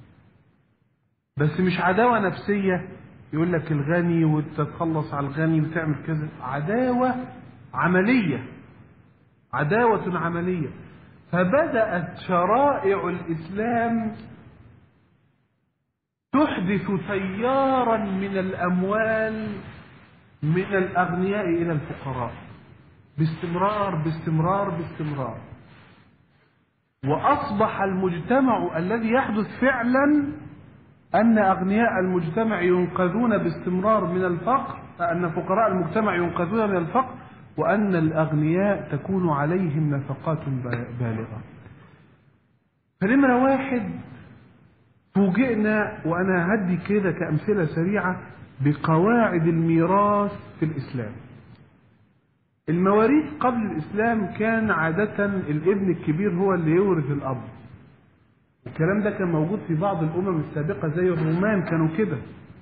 بس مش عداوة نفسية يقول لك الغني وتتخلص على الغني وتعمل كذا عداوة عملية عداوة عملية فبدأت شرائع الإسلام تحدث تيارا من الأموال من الأغنياء إلى الفقراء باستمرار باستمرار باستمرار وأصبح المجتمع الذي يحدث فعلا أن أغنياء المجتمع ينقذون باستمرار من الفقر أن فقراء المجتمع ينقذون من الفقر وأن الأغنياء تكون عليهم نفقات بالغة فنمرة واحد فوجئنا وأنا هدي كده كأمثلة سريعة بقواعد الميراث في الإسلام المواريث قبل الإسلام كان عادة الابن الكبير هو اللي يورث الأب الكلام ده كان موجود في بعض الأمم السابقة زي الرومان كانوا كده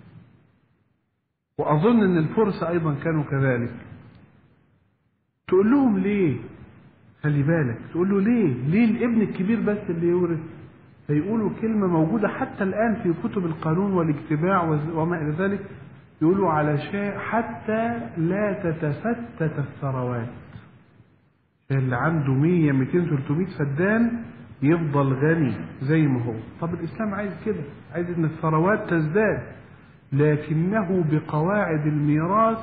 وأظن أن الفرس أيضا كانوا كذلك تقول لهم ليه خلي بالك تقول له ليه ليه الابن الكبير بس اللي يورث فيقولوا كلمة موجودة حتى الآن في كتب القانون والاجتماع وما إلى ذلك يقولوا على شيء حتى لا تتفتت الثروات اللي عنده 100 200 300 فدان يفضل غني زي ما هو طب الإسلام عايز كده عايز إن الثروات تزداد لكنه بقواعد الميراث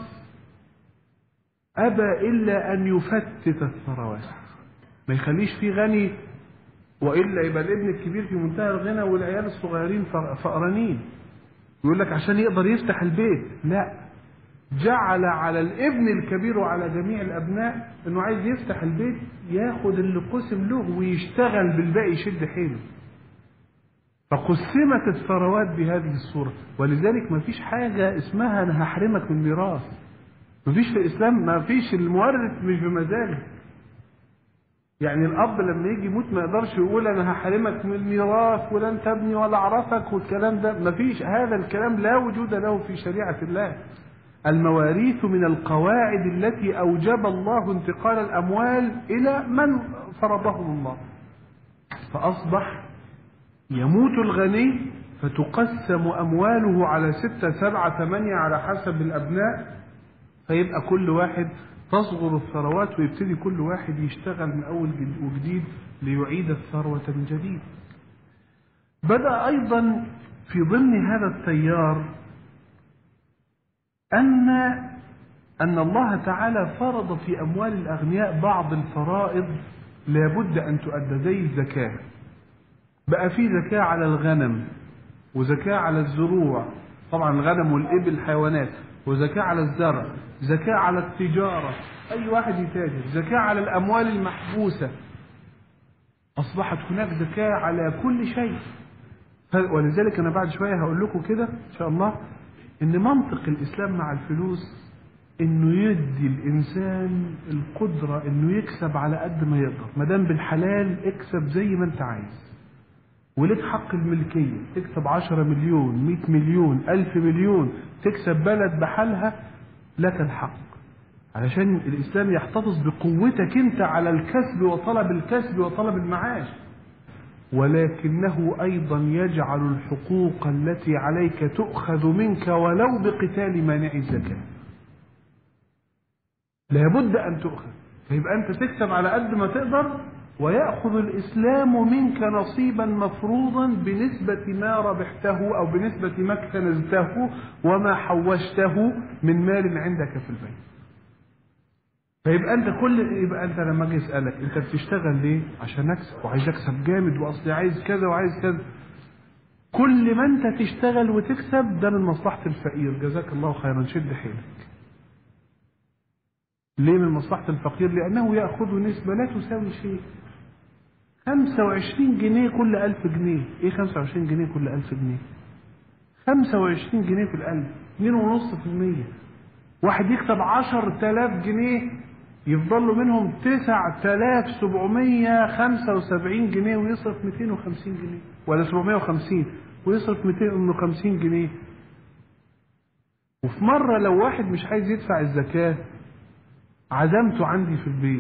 أبى إلا أن يفتت الثروات ما يخليش فيه غني وإلا يبقى الابن الكبير في منتهى الغنى والعيال الصغيرين فقرانين يقول لك عشان يقدر يفتح البيت لا جعل على الابن الكبير وعلى جميع الأبناء أنه عايز يفتح البيت ياخد اللي قسم له ويشتغل بالباقي يشد حيله فقسمت الثروات بهذه الصورة ولذلك ما فيش حاجة اسمها أنا هحرمك من ميراث ما فيش في الإسلام ما فيش المورث مش بمزاجه يعني الأب لما يجي يموت ما يقدرش يقول أنا هحرمك من الميراث ولن تبني ولا أعرفك والكلام ده ما فيش هذا الكلام لا وجود له في شريعة الله المواريث من القواعد التي أوجب الله انتقال الأموال إلى من فرضهم الله فأصبح يموت الغني فتقسم أمواله على ستة سبعة ثمانية على حسب الأبناء فيبقى كل واحد تصغر الثروات ويبتدي كل واحد يشتغل من أول وجديد ليعيد الثروة من جديد بدأ أيضا في ضمن هذا التيار أن أن الله تعالى فرض في أموال الأغنياء بعض الفرائض لابد أن تؤدى زي الزكاة بقى في زكاة على الغنم وزكاة على الزروع طبعا الغنم والإبل حيوانات وزكاة على الزرع زكاة على التجارة أي واحد يتاجر زكاة على الأموال المحبوسة أصبحت هناك زكاة على كل شيء ولذلك أنا بعد شوية هقول لكم كده إن شاء الله إن منطق الإسلام مع الفلوس إنه يدي الإنسان القدرة إنه يكسب على قد ما يقدر ما دام بالحلال اكسب زي ما أنت عايز ولك حق الملكية تكسب عشرة مليون مئة مليون ألف مليون تكسب بلد بحالها لك الحق علشان الإسلام يحتفظ بقوتك أنت على الكسب وطلب الكسب وطلب المعاش ولكنه أيضا يجعل الحقوق التي عليك تؤخذ منك ولو بقتال مانع الزكاة لابد أن تؤخذ فيبقى أنت تكسب على قد ما تقدر ويأخذ الإسلام منك نصيبا مفروضا بنسبة ما ربحته أو بنسبة ما اكتنزته وما حوشته من مال عندك في البيت فيبقى انت كل يبقى انت لما اجي اسالك انت بتشتغل ليه؟ عشان اكسب وعايز اكسب جامد واصلي عايز كذا وعايز كذا. كل ما انت تشتغل وتكسب ده من مصلحه الفقير جزاك الله خيرا شد حيلك. ليه من مصلحه الفقير؟ لانه ياخذ نسبه لا تساوي شيء. 25 جنيه كل 1000 جنيه، ايه 25 جنيه كل 1000 جنيه؟ 25 جنيه في الألف 2.5% واحد يكسب 10000 جنيه يفضل له منهم 9775 جنيه ويصرف 250 جنيه ولا 750 ويصرف 250 جنيه وفي مرة لو واحد مش عايز يدفع الزكاة عزمته عندي في البيت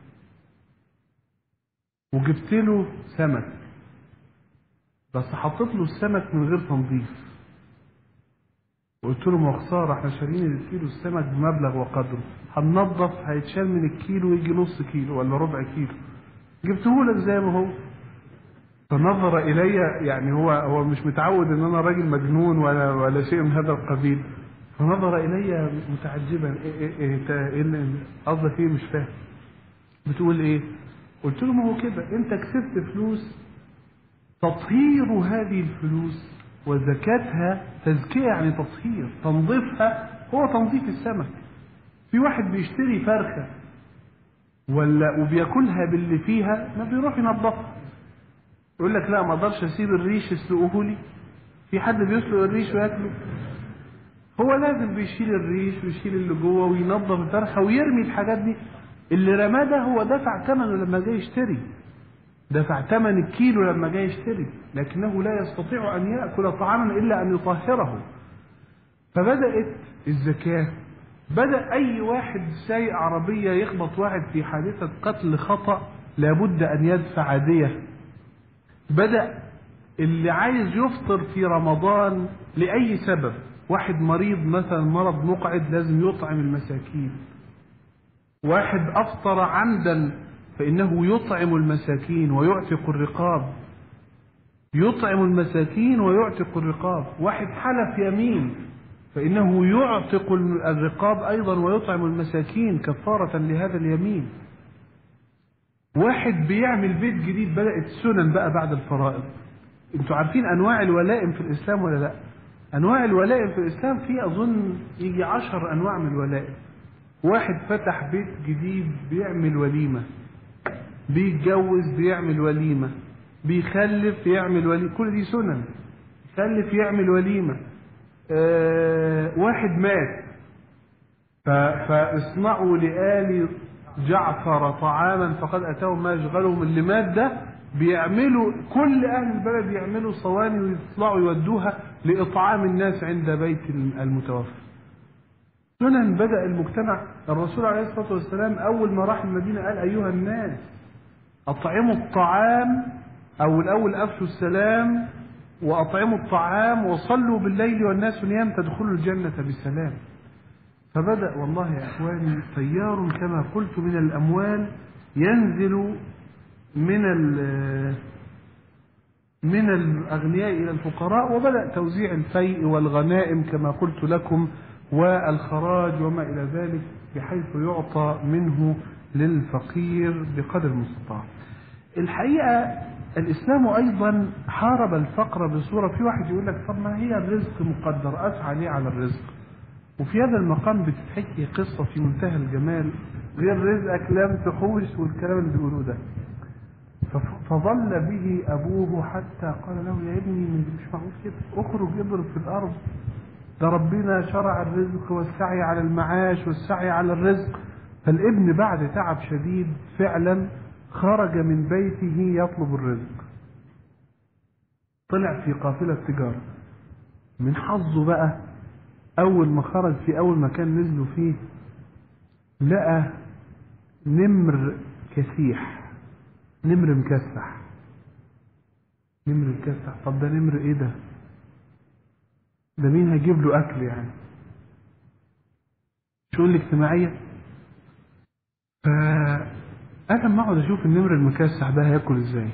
وجبت له سمك بس حطيت له السمك من غير تنظيف قلت له ما خسارة احنا شاريين الكيلو السمك بمبلغ وقدره هننضف هيتشال من الكيلو يجي نص كيلو ولا ربع كيلو جبته لك زي ما هو فنظر الي يعني هو هو مش متعود ان انا راجل مجنون ولا ولا شيء من هذا القبيل فنظر الي متعجبا ايه ايه ايه ايه قصدك ايه مش فاهم بتقول ايه قلت له ما هو كده انت كسبت فلوس تطهير هذه الفلوس وزكاتها تزكية يعني تطهير تنظيفها هو تنظيف السمك في واحد بيشتري فرخة ولا وبياكلها باللي فيها ما بيروح ينظفها يقول لك لا ما اقدرش اسيب الريش يسلقوه لي في حد بيسلق الريش وياكله هو لازم بيشيل الريش ويشيل اللي جوه وينظف الفرخه ويرمي الحاجات دي اللي رماه ده هو دفع ثمنه لما جاي يشتري دفع ثمن الكيلو لما جاي يشتري لكنه لا يستطيع أن يأكل طعاما إلا أن يطهره فبدأت الزكاة بدأ أي واحد سايق عربية يخبط واحد في حادثة قتل خطأ لابد أن يدفع دية بدأ اللي عايز يفطر في رمضان لأي سبب واحد مريض مثلا مرض مقعد لازم يطعم المساكين واحد أفطر عمدا فإنه يطعم المساكين ويعتق الرقاب يطعم المساكين ويعتق الرقاب واحد حلف يمين فإنه يعتق الرقاب أيضا ويطعم المساكين كفارة لهذا اليمين واحد بيعمل بيت جديد بدأت سنن بقى بعد الفرائض انتوا عارفين أنواع الولائم في الإسلام ولا لا أنواع الولائم في الإسلام في أظن يجي عشر أنواع من الولائم واحد فتح بيت جديد بيعمل وليمة بيتجوز بيعمل وليمة بيخلف يعمل وليمة كل دي سنن يخلف يعمل وليمة آه واحد مات فاصنعوا لآل جعفر طعاما فقد أتاهم ما يشغلهم اللي مات ده بيعملوا كل أهل البلد يعملوا صواني ويطلعوا يودوها لإطعام الناس عند بيت المتوفى سنن بدأ المجتمع الرسول عليه الصلاة والسلام أول ما راح المدينة قال أيها الناس أطعموا الطعام أو الأول أفشوا السلام وأطعموا الطعام وصلوا بالليل والناس نيام تدخلوا الجنة بسلام فبدأ والله يا إخواني تيار كما قلت من الأموال ينزل من من الأغنياء إلى الفقراء وبدأ توزيع الفيء والغنائم كما قلت لكم والخراج وما إلى ذلك بحيث يعطى منه للفقير بقدر المستطاع الحقيقة الإسلام أيضا حارب الفقر بصورة في واحد يقول لك طب ما هي الرزق مقدر أسعى ليه على الرزق وفي هذا المقام بتتحكي قصة في منتهى الجمال غير رزقك لم تحوش والكلام اللي بيقولوه ده فظل به أبوه حتى قال له يا ابني مش معقول كده اخرج اضرب في الأرض ده ربنا شرع الرزق والسعي على المعاش والسعي على الرزق فالابن بعد تعب شديد فعلا خرج من بيته يطلب الرزق طلع في قافلة تجارة من حظه بقى أول ما خرج في أول مكان نزلوا فيه لقى نمر كسيح نمر مكسح نمر مكسح طب ده نمر ايه ده ده مين هيجيب له اكل يعني شؤون الاجتماعيه فانا لما اقعد اشوف النمر المكسح ده هياكل ازاي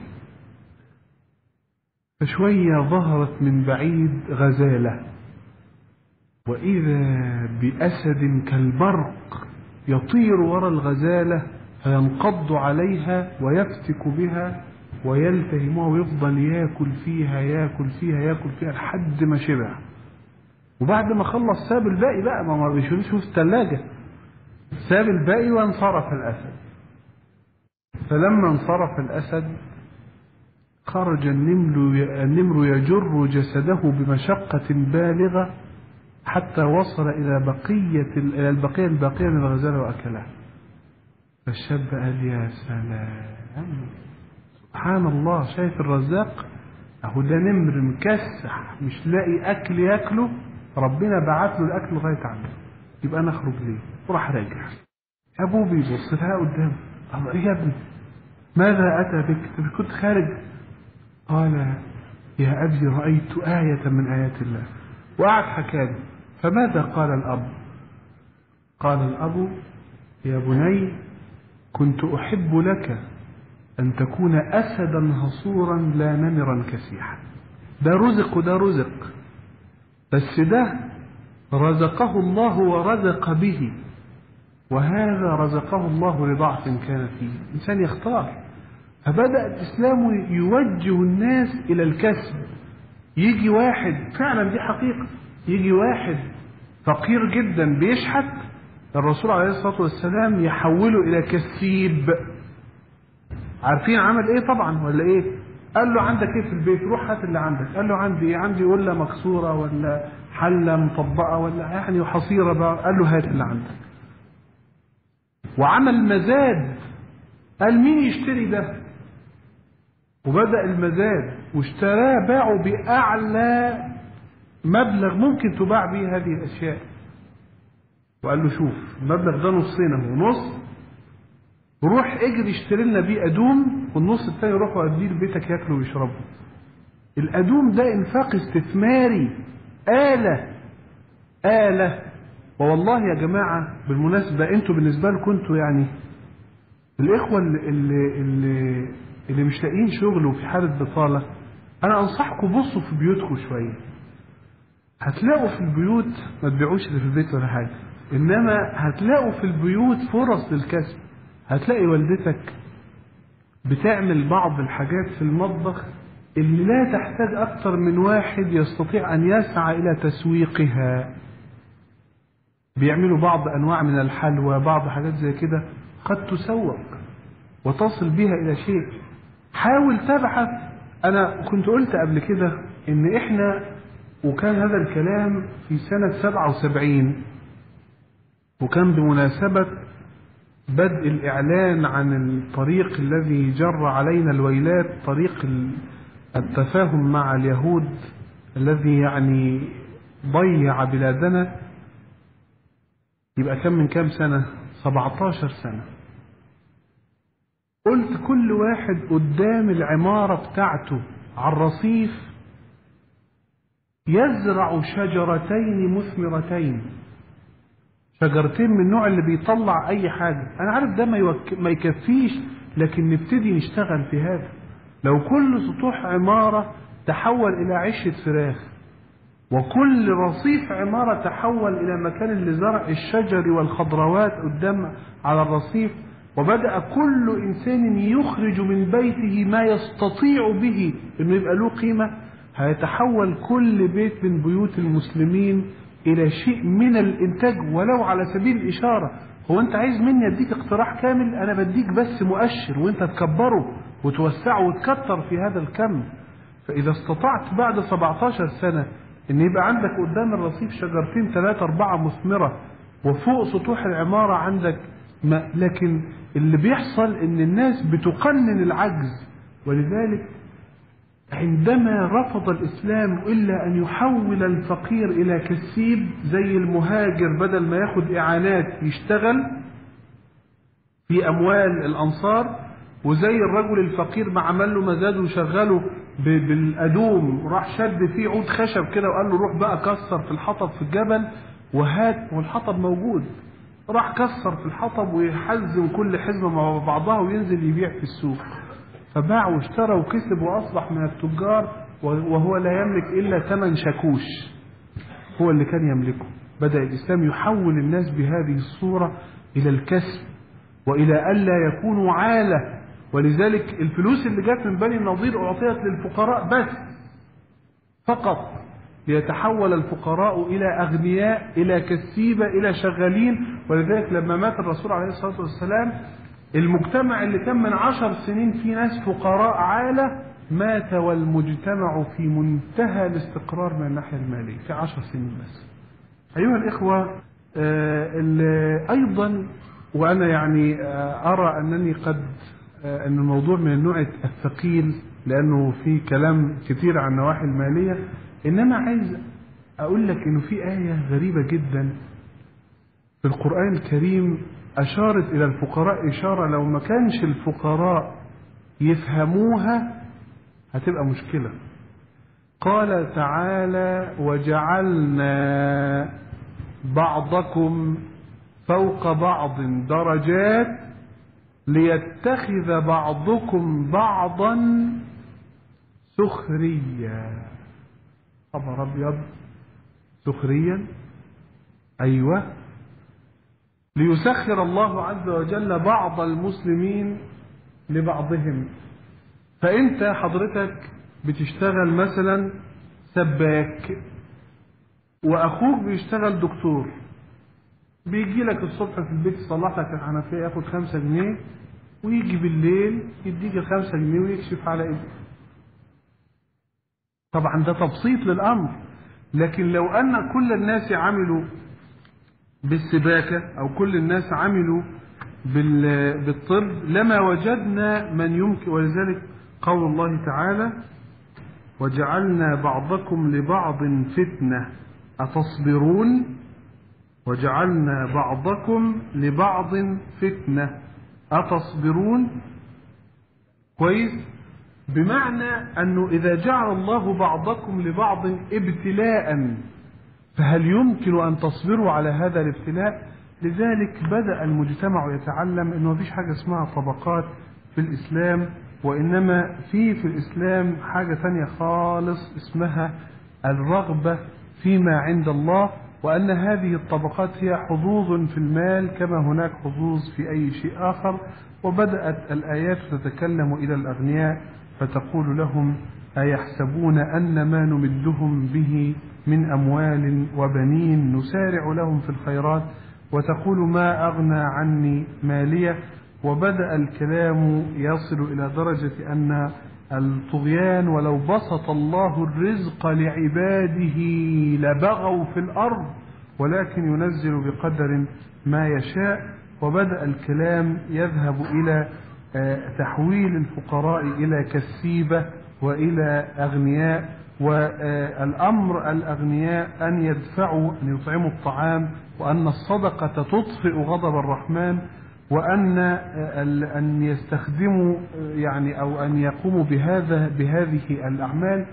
فشويه ظهرت من بعيد غزاله واذا باسد كالبرق يطير ورا الغزاله فينقض عليها ويفتك بها ويلتهمها ويفضل ياكل فيها ياكل فيها ياكل فيها لحد ما شبع وبعد ما خلص ساب الباقي بقى ما ما بيشوفش في الثلاجة ساب الباقي وانصرف الأسد فلما انصرف الأسد خرج النمر النمر يجر جسده بمشقة بالغة حتى وصل إلى بقية إلى البقية الباقية من الغزالة وأكلها فالشاب قال يا سلام سبحان الله شايف الرزاق اهو ده نمر مكسح مش لاقي اكل ياكله ربنا بعت له الاكل لغايه عنده يبقى انا اخرج ليه وراح راجع ابوه بيبص لها قدامه الله ايه يا ابني ماذا اتى بك انت كنت خارج قال يا ابي رايت ايه من ايات الله وقعد حكى فماذا قال الاب قال الاب يا بني كنت أحب لك أن تكون أسدا هصورا لا نمرا كسيحا ده رزق وده رزق بس ده رزقه الله ورزق به وهذا رزقه الله لضعف كان فيه الإنسان يختار فبدأ الإسلام يوجه الناس إلى الكسب يجي واحد فعلا دي حقيقة يجي واحد فقير جدا بيشحت الرسول عليه الصلاة والسلام يحوله إلى كسيب عارفين عمل إيه طبعا ولا إيه قال له عندك إيه في البيت روح هات اللي عندك قال له عندي إيه عندي ولا مكسورة ولا حلة مطبقة ولا يعني حصيرة بقى قال له هات اللي عندك وعمل مزاد قال مين يشتري ده وبدأ المزاد واشتراه باعه بأعلى مبلغ ممكن تباع به هذه الأشياء وقال له شوف المبلغ ده نصين اهو نص روح اجري اشتري لنا بيه ادوم والنص الثاني روح واديه لبيتك ياكلوا ويشربوا الادوم ده انفاق استثماري آلة آلة والله يا جماعة بالمناسبة انتوا بالنسبة لكم انتوا يعني الإخوة اللي, اللي, اللي, اللي مش لاقيين شغل وفي حالة بطالة أنا أنصحكم بصوا في بيوتكم شوية هتلاقوا في البيوت ما تبيعوش اللي في البيت ولا حاجة إنما هتلاقوا في البيوت فرص للكسب هتلاقي والدتك بتعمل بعض الحاجات في المطبخ اللي لا تحتاج أكثر من واحد يستطيع أن يسعى إلى تسويقها بيعملوا بعض أنواع من الحلوى بعض حاجات زي كده قد تسوق وتصل بها إلى شيء حاول تبحث أنا كنت قلت قبل كده إن إحنا وكان هذا الكلام في سنة 77 وكان بمناسبة بدء الإعلان عن الطريق الذي جر علينا الويلات طريق التفاهم مع اليهود الذي يعني ضيع بلادنا يبقى كم من كام سنة 17 سنة قلت كل واحد قدام العمارة بتاعته على الرصيف يزرع شجرتين مثمرتين شجرتين من النوع اللي بيطلع اي حاجة انا عارف ده ما, يوك... ما يكفيش لكن نبتدي نشتغل في هذا لو كل سطوح عمارة تحول الى عشة فراخ وكل رصيف عمارة تحول الى مكان لزرع الشجر والخضروات قدام على الرصيف وبدأ كل إنسان يخرج من بيته ما يستطيع به أنه يبقى له قيمة هيتحول كل بيت من بيوت المسلمين إلى شيء من الإنتاج ولو على سبيل الإشارة هو أنت عايز مني أديك اقتراح كامل أنا بديك بس مؤشر وأنت تكبره وتوسعه وتكتر في هذا الكم فإذا استطعت بعد 17 سنة أن يبقى عندك قدام الرصيف شجرتين ثلاثة أربعة مثمرة وفوق سطوح العمارة عندك ما لكن اللي بيحصل ان الناس بتقنن العجز ولذلك عندما رفض الاسلام الا ان يحول الفقير الى كسيب زي المهاجر بدل ما ياخد اعانات يشتغل في اموال الانصار وزي الرجل الفقير ما عمل له مزاد وشغله بالادوم راح شد فيه عود خشب كده وقال له روح بقى كسر في الحطب في الجبل وهات والحطب موجود راح كسر في الحطب ويحزم كل حزمة مع بعضها وينزل يبيع في السوق فباع واشترى وكسب وأصبح من التجار وهو لا يملك إلا ثمن شاكوش هو اللي كان يملكه بدأ الإسلام يحول الناس بهذه الصورة إلى الكسب وإلى ألا يكونوا عالة ولذلك الفلوس اللي جت من بني النضير أعطيت للفقراء بس فقط ليتحول الفقراء إلى أغنياء إلى كسيبة إلى شغالين ولذلك لما مات الرسول عليه الصلاة والسلام المجتمع اللي كان من عشر سنين في ناس فقراء عالة مات والمجتمع في منتهى الاستقرار من الناحية المالية في عشر سنين بس أيها الإخوة آه أيضا وأنا يعني آه أرى أنني قد آه أن الموضوع من النوع الثقيل لأنه في كلام كثير عن النواحي المالية إنما عايز أقول لك إنه في آية غريبة جدا في القرآن الكريم أشارت إلى الفقراء إشارة لو ما كانش الفقراء يفهموها هتبقى مشكلة قال تعالى وجعلنا بعضكم فوق بعض درجات ليتخذ بعضكم بعضا سخريا خبر ابيض سخريا ايوه ليسخر الله عز وجل بعض المسلمين لبعضهم فانت حضرتك بتشتغل مثلا سباك واخوك بيشتغل دكتور بيجي لك الصبح في البيت يصلح لك الحنفيه ياخد خمسة جنيه ويجي بالليل يديك الخمسة جنيه ويكشف على ابنك طبعا ده تبسيط للأمر لكن لو أن كل الناس عملوا بالسباكة أو كل الناس عملوا بالطب لما وجدنا من يمكن ولذلك قول الله تعالى وجعلنا بعضكم لبعض فتنة أتصبرون وجعلنا بعضكم لبعض فتنة أتصبرون كويس بمعنى أنه إذا جعل الله بعضكم لبعض ابتلاء فهل يمكن أن تصبروا على هذا الابتلاء لذلك بدأ المجتمع يتعلم أنه مفيش حاجة اسمها طبقات في الإسلام وإنما في في الإسلام حاجة ثانية خالص اسمها الرغبة فيما عند الله وأن هذه الطبقات هي حظوظ في المال كما هناك حظوظ في أي شيء آخر وبدأت الآيات تتكلم إلى الأغنياء فتقول لهم أيحسبون أن ما نمدهم به من أموال وبنين نسارع لهم في الخيرات وتقول ما أغنى عني مالية وبدأ الكلام يصل إلى درجة أن الطغيان ولو بسط الله الرزق لعباده لبغوا في الأرض ولكن ينزل بقدر ما يشاء وبدأ الكلام يذهب إلى تحويل الفقراء إلى كسيبة وإلى أغنياء والأمر الأغنياء أن يدفعوا أن يطعموا الطعام وأن الصدقة تطفئ غضب الرحمن وأن أن يستخدموا يعني أو أن يقوموا بهذا بهذه الأعمال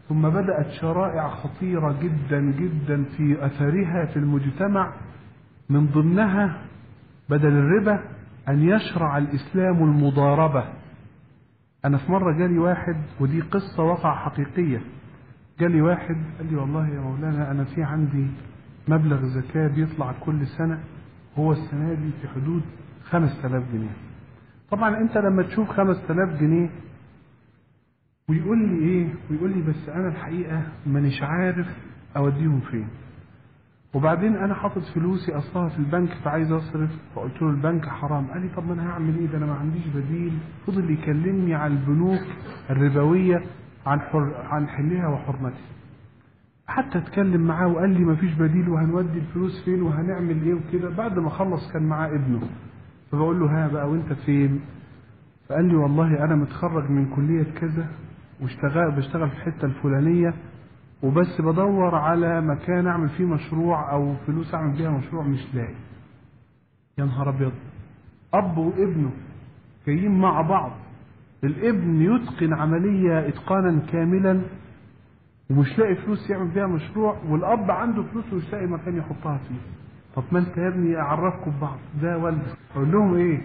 ثم بدأت شرائع خطيرة جدا جدا في أثرها في المجتمع من ضمنها بدل الربا أن يشرع الإسلام المضاربة أنا في مرة جالي واحد ودي قصة وقع حقيقية جالي واحد قال لي والله يا مولانا أنا في عندي مبلغ زكاة بيطلع كل سنة هو السنة دي في حدود 5000 جنيه طبعا أنت لما تشوف 5000 جنيه ويقول لي ايه ويقول لي بس انا الحقيقه مانيش عارف اوديهم فين وبعدين انا حاطط فلوسي اصلها في البنك فعايز اصرف فقلت له البنك حرام قال لي طب ما انا هعمل ايه ده انا ما عنديش بديل فضل يكلمني عن البنوك الربويه عن حر عن حلها وحرمتها حتى اتكلم معاه وقال لي ما فيش بديل وهنودي الفلوس فين وهنعمل ايه وكده بعد ما خلص كان معاه ابنه فبقول له ها بقى وانت فين فقال لي والله انا متخرج من كليه كذا واشتغل بشتغل في الحته الفلانيه وبس بدور على مكان اعمل فيه مشروع او فلوس اعمل بيها مشروع مش لاقي يا نهار ابيض اب وابنه جايين مع بعض الابن يتقن عمليه اتقانا كاملا ومش لاقي فلوس يعمل بيها مشروع والاب عنده فلوس ومش لاقي مكان يحطها فيه طب ما انت يا ابني اعرفكم ببعض ده والد اقول لهم ايه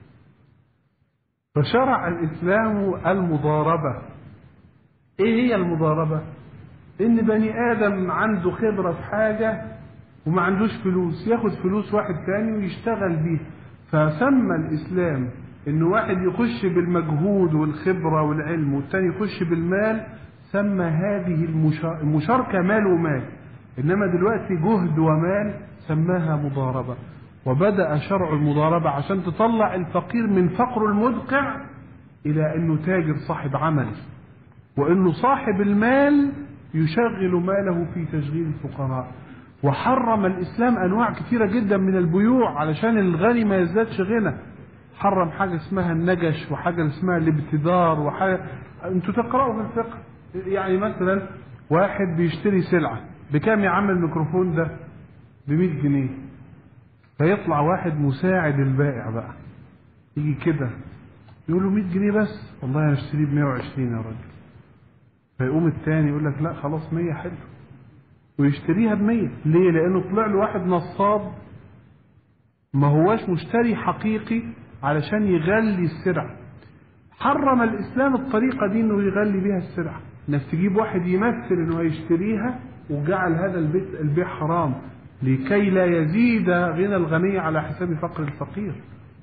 فشرع الاسلام المضاربه ايه هي المضاربة ان بني ادم عنده خبرة في حاجة وما عندوش فلوس ياخد فلوس واحد تاني ويشتغل بيه فسمى الاسلام ان واحد يخش بالمجهود والخبرة والعلم والتاني يخش بالمال سمى هذه المشا- المشاركة مال ومال انما دلوقتي جهد ومال سماها مضاربة وبدأ شرع المضاربة عشان تطلع الفقير من فقره المدقع الى انه تاجر صاحب عمل وانه صاحب المال يشغل ماله في تشغيل الفقراء وحرم الاسلام انواع كثيره جدا من البيوع علشان الغني ما يزدادش غنى حرم حاجه اسمها النجش وحاجه اسمها الابتدار وحاجه انتوا تقراوا في الفقه يعني مثلا واحد بيشتري سلعه بكام يا عم الميكروفون ده ب 100 جنيه فيطلع واحد مساعد البائع بقى يجي كده يقول له 100 جنيه بس والله انا اشتريه ب 120 يا راجل فيقوم التاني يقول لك لا خلاص 100 حلو ويشتريها ب 100 ليه؟ لانه طلع له واحد نصاب ما هواش مشتري حقيقي علشان يغلي السلع حرم الاسلام الطريقه دي انه يغلي بيها السلع انك تجيب واحد يمثل انه هيشتريها وجعل هذا البيت البيع حرام لكي لا يزيد غنى الغني على حساب فقر الفقير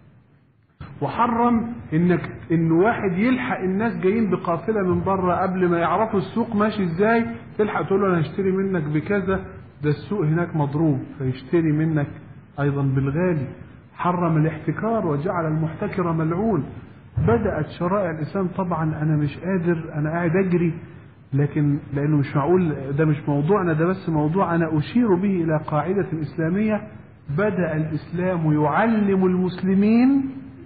وحرم انك ان واحد يلحق الناس جايين بقافله من بره قبل ما يعرفوا السوق ماشي ازاي تلحق تقول له انا هشتري منك بكذا ده السوق هناك مضروب فيشتري منك ايضا بالغالي حرم الاحتكار وجعل المحتكر ملعون بدات شرائع الاسلام طبعا انا مش قادر انا قاعد اجري لكن لانه مش معقول ده مش موضوعنا ده بس موضوع انا اشير به الى قاعده اسلاميه بدا الاسلام يعلم المسلمين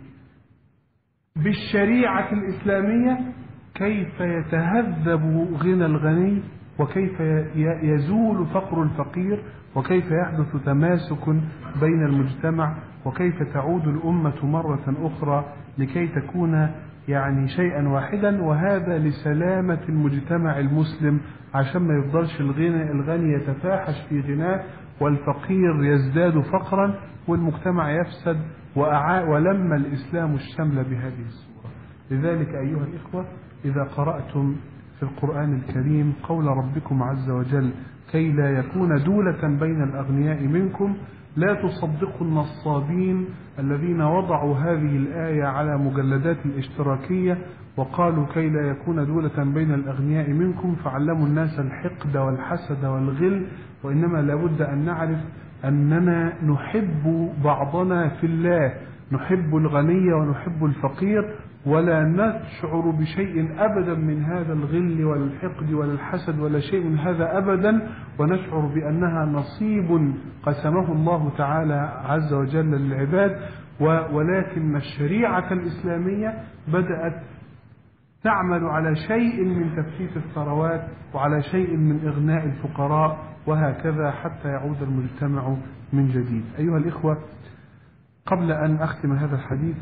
بالشريعة الإسلامية كيف يتهذب غنى الغني وكيف يزول فقر الفقير وكيف يحدث تماسك بين المجتمع وكيف تعود الأمة مرة أخرى لكي تكون يعني شيئا واحدا وهذا لسلامة المجتمع المسلم عشان ما يفضلش الغني الغني يتفاحش في غناه والفقير يزداد فقرا والمجتمع يفسد وأعا ولم الإسلام الشمل بهذه الصورة لذلك أيها الإخوة إذا قرأتم في القرآن الكريم قول ربكم عز وجل كي لا يكون دولة بين الأغنياء منكم لا تصدقوا النصابين الذين وضعوا هذه الآية على مجلدات الاشتراكية وقالوا كي لا يكون دولة بين الأغنياء منكم فعلموا الناس الحقد والحسد والغل وإنما لابد أن نعرف أننا نحب بعضنا في الله نحب الغني ونحب الفقير ولا نشعر بشيء أبدا من هذا الغل ولا الحقد ولا الحسد ولا شيء من هذا أبدا ونشعر بأنها نصيب قسمه الله تعالى عز وجل للعباد ولكن الشريعة الإسلامية بدأت تعمل على شيء من تفكيك الثروات وعلى شيء من إغناء الفقراء وهكذا حتى يعود المجتمع من جديد أيها الإخوة قبل أن أختم هذا الحديث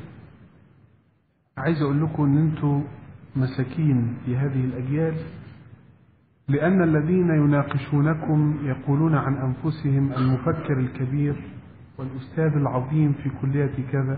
عايز أقول لكم أن أنتم مساكين في هذه الأجيال لأن الذين يناقشونكم يقولون عن أنفسهم المفكر الكبير والأستاذ العظيم في كلية كذا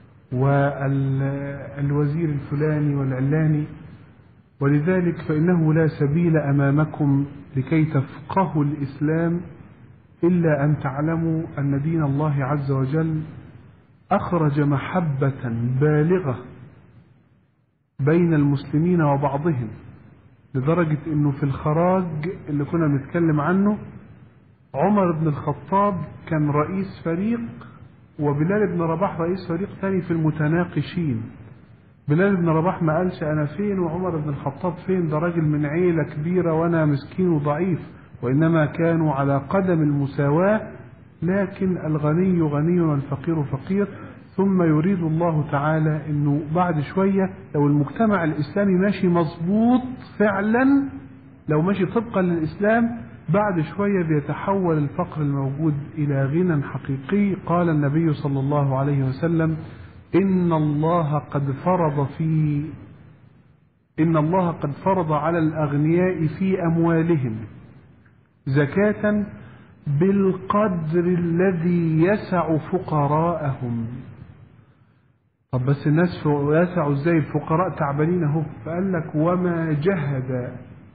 والوزير الفلاني والعلاني ولذلك فإنه لا سبيل أمامكم لكي تفقهوا الإسلام إلا أن تعلموا أن دين الله عز وجل أخرج محبة بالغة بين المسلمين وبعضهم لدرجة أنه في الخراج اللي كنا بنتكلم عنه عمر بن الخطاب كان رئيس فريق وبلال بن رباح رئيس فريق ثاني في المتناقشين بلال بن رباح ما قالش أنا فين وعمر بن الخطاب فين ده راجل من عيلة كبيرة وأنا مسكين وضعيف وإنما كانوا على قدم المساواة لكن الغني غني والفقير فقير ثم يريد الله تعالى انه بعد شوية لو المجتمع الاسلامي ماشي مظبوط فعلا لو ماشي طبقا للاسلام بعد شوية بيتحول الفقر الموجود الى غنى حقيقي قال النبي صلى الله عليه وسلم ان الله قد فرض في ان الله قد فرض على الاغنياء في اموالهم زكاة بالقدر الذي يسع فقراءهم طب بس الناس يسعوا ازاي الفقراء تعبانين اهو فقال لك وما جهد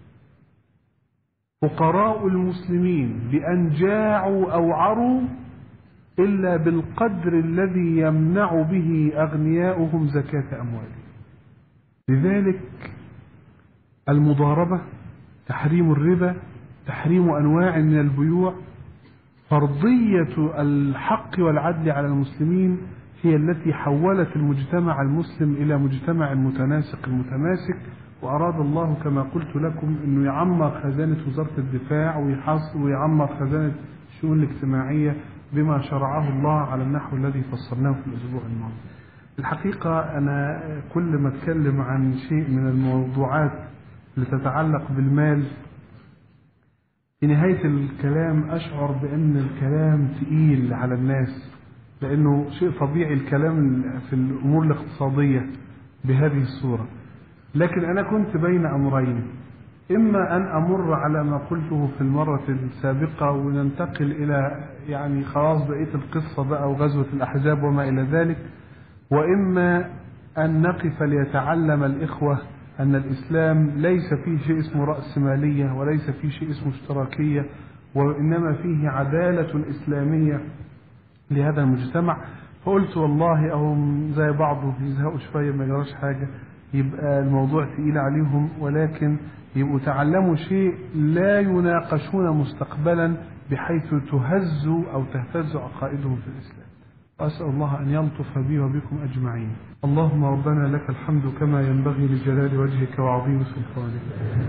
فقراء المسلمين بأن جاعوا أو عروا إلا بالقدر الذي يمنع به أغنياؤهم زكاة أموالهم لذلك المضاربة تحريم الربا تحريم أنواع من البيوع فرضية الحق والعدل على المسلمين هي التي حولت المجتمع المسلم إلى مجتمع متناسق المتماسك وأراد الله كما قلت لكم أنه يعمر خزانة وزارة الدفاع ويعمر خزانة الشؤون الاجتماعية بما شرعه الله على النحو الذي فصلناه في الأسبوع الماضي الحقيقة أنا كل ما أتكلم عن شيء من الموضوعات اللي تتعلق بالمال في نهاية الكلام أشعر بأن الكلام تقيل على الناس لأنه شيء طبيعي الكلام في الأمور الاقتصادية بهذه الصورة لكن أنا كنت بين أمرين إما أن أمر على ما قلته في المرة السابقة وننتقل إلى يعني خلاص بقية القصة بقى وغزوة الأحزاب وما إلى ذلك وإما أن نقف ليتعلم الإخوة أن الإسلام ليس فيه شيء اسمه رأسمالية وليس فيه شيء اسمه اشتراكية وإنما فيه عدالة إسلامية لهذا المجتمع فقلت والله أهم زي بعضه يزهقوا شوية ما يجراش حاجة يبقى الموضوع تقيل عليهم ولكن يبقوا تعلموا شيء لا يناقشون مستقبلا بحيث تهز أو تهتز عقائدهم في الإسلام أسأل الله أن يلطف بي وبكم أجمعين اللهم ربنا لك الحمد كما ينبغي لجلال وجهك وعظيم سلطانك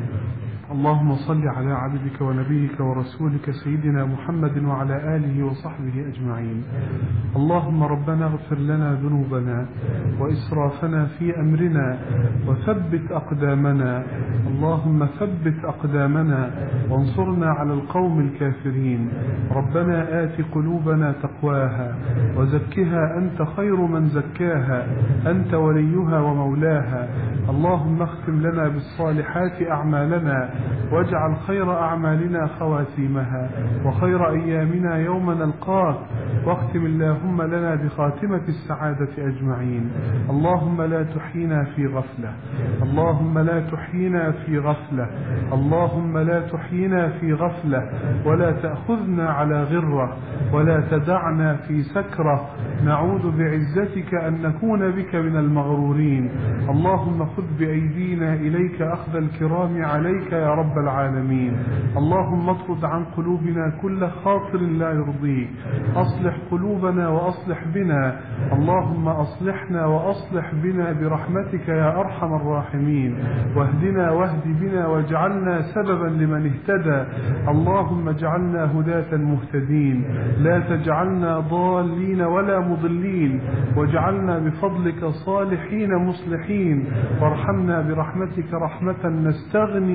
اللهم صل على عبدك ونبيك ورسولك سيدنا محمد وعلى آله وصحبه أجمعين اللهم ربنا اغفر لنا ذنوبنا وإسرافنا في أمرنا وثبت أقدامنا اللهم ثبت أقدامنا وانصرنا على القوم الكافرين ربنا آت قلوبنا تقواها وزكها أنت خير من زكاها أنت وليها ومولاها اللهم اختم لنا بالصالحات أعمالنا واجعل خير أعمالنا خواتيمها وخير أيامنا يوم نلقاك واختم اللهم لنا بخاتمة السعادة أجمعين اللهم لا تحينا في غفلة اللهم لا تحينا في غفلة اللهم لا تحينا في غفلة ولا تأخذنا على غرة ولا تدعنا في سكرة نعوذ بعزتك أن نكون بك من المغرورين اللهم خذ بأيدينا إليك أخذ الكرام عليك يا رب العالمين اللهم اطرد عن قلوبنا كل خاطر لا يرضيك أصلح قلوبنا وأصلح بنا اللهم أصلحنا وأصلح بنا برحمتك يا أرحم الراحمين واهدنا واهد بنا واجعلنا سببا لمن اهتدى اللهم اجعلنا هداة مهتدين لا تجعلنا ضالين ولا مضلين واجعلنا بفضلك صالحين مصلحين وارحمنا برحمتك رحمة نستغني بها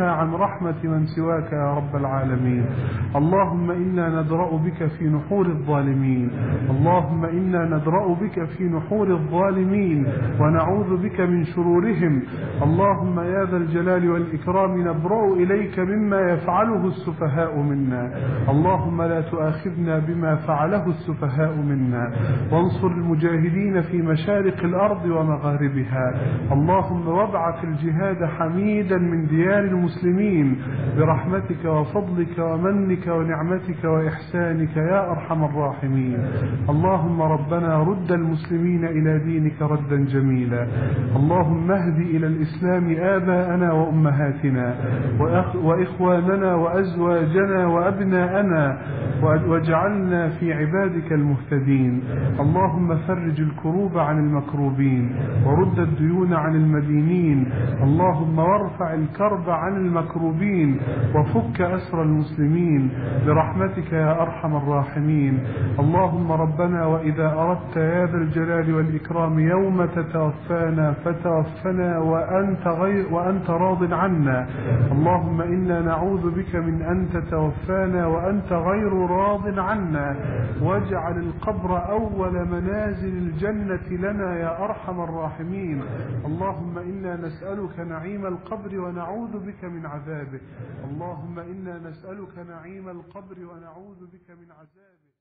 فيها عن رحمة من سواك يا رب العالمين اللهم إنا ندرأ بك في نحور الظالمين اللهم إنا ندرأ بك في نحور الظالمين ونعوذ بك من شرورهم اللهم يا ذا الجلال والإكرام نبرأ إليك مما يفعله السفهاء منا اللهم لا تؤاخذنا بما فعله السفهاء منا وانصر المجاهدين في مشارق الأرض ومغاربها اللهم وابعث الجهاد حميدا من ديار المسلمين برحمتك وفضلك ومنك ونعمتك وإحسانك يا أرحم الراحمين اللهم ربنا رد المسلمين إلى دينك ردا جميلا اللهم اهد إلى الإسلام آباءنا وأمهاتنا وأخ وإخواننا وأزواجنا وأبناءنا واجعلنا في عبادك المهتدين اللهم فرج الكروب عن المكروبين ورد الديون عن المدينين اللهم وارفع الكرب عن المكروبين وفك أسر المسلمين برحمتك يا أرحم الراحمين اللهم ربنا وإذا أردت يا ذا الجلال والإكرام يوم تتوفانا فتوفنا وأنت, غير وأنت راض عنا اللهم إنا نعوذ بك من أن تتوفانا وأنت غير راض عنا واجعل القبر أول منازل الجنة لنا يا أرحم الراحمين اللهم إنا نسألك نعيم القبر ونعوذ بك من عذابه اللهم إنا نسألك نعيم القبر ونعوذ بك من عذابه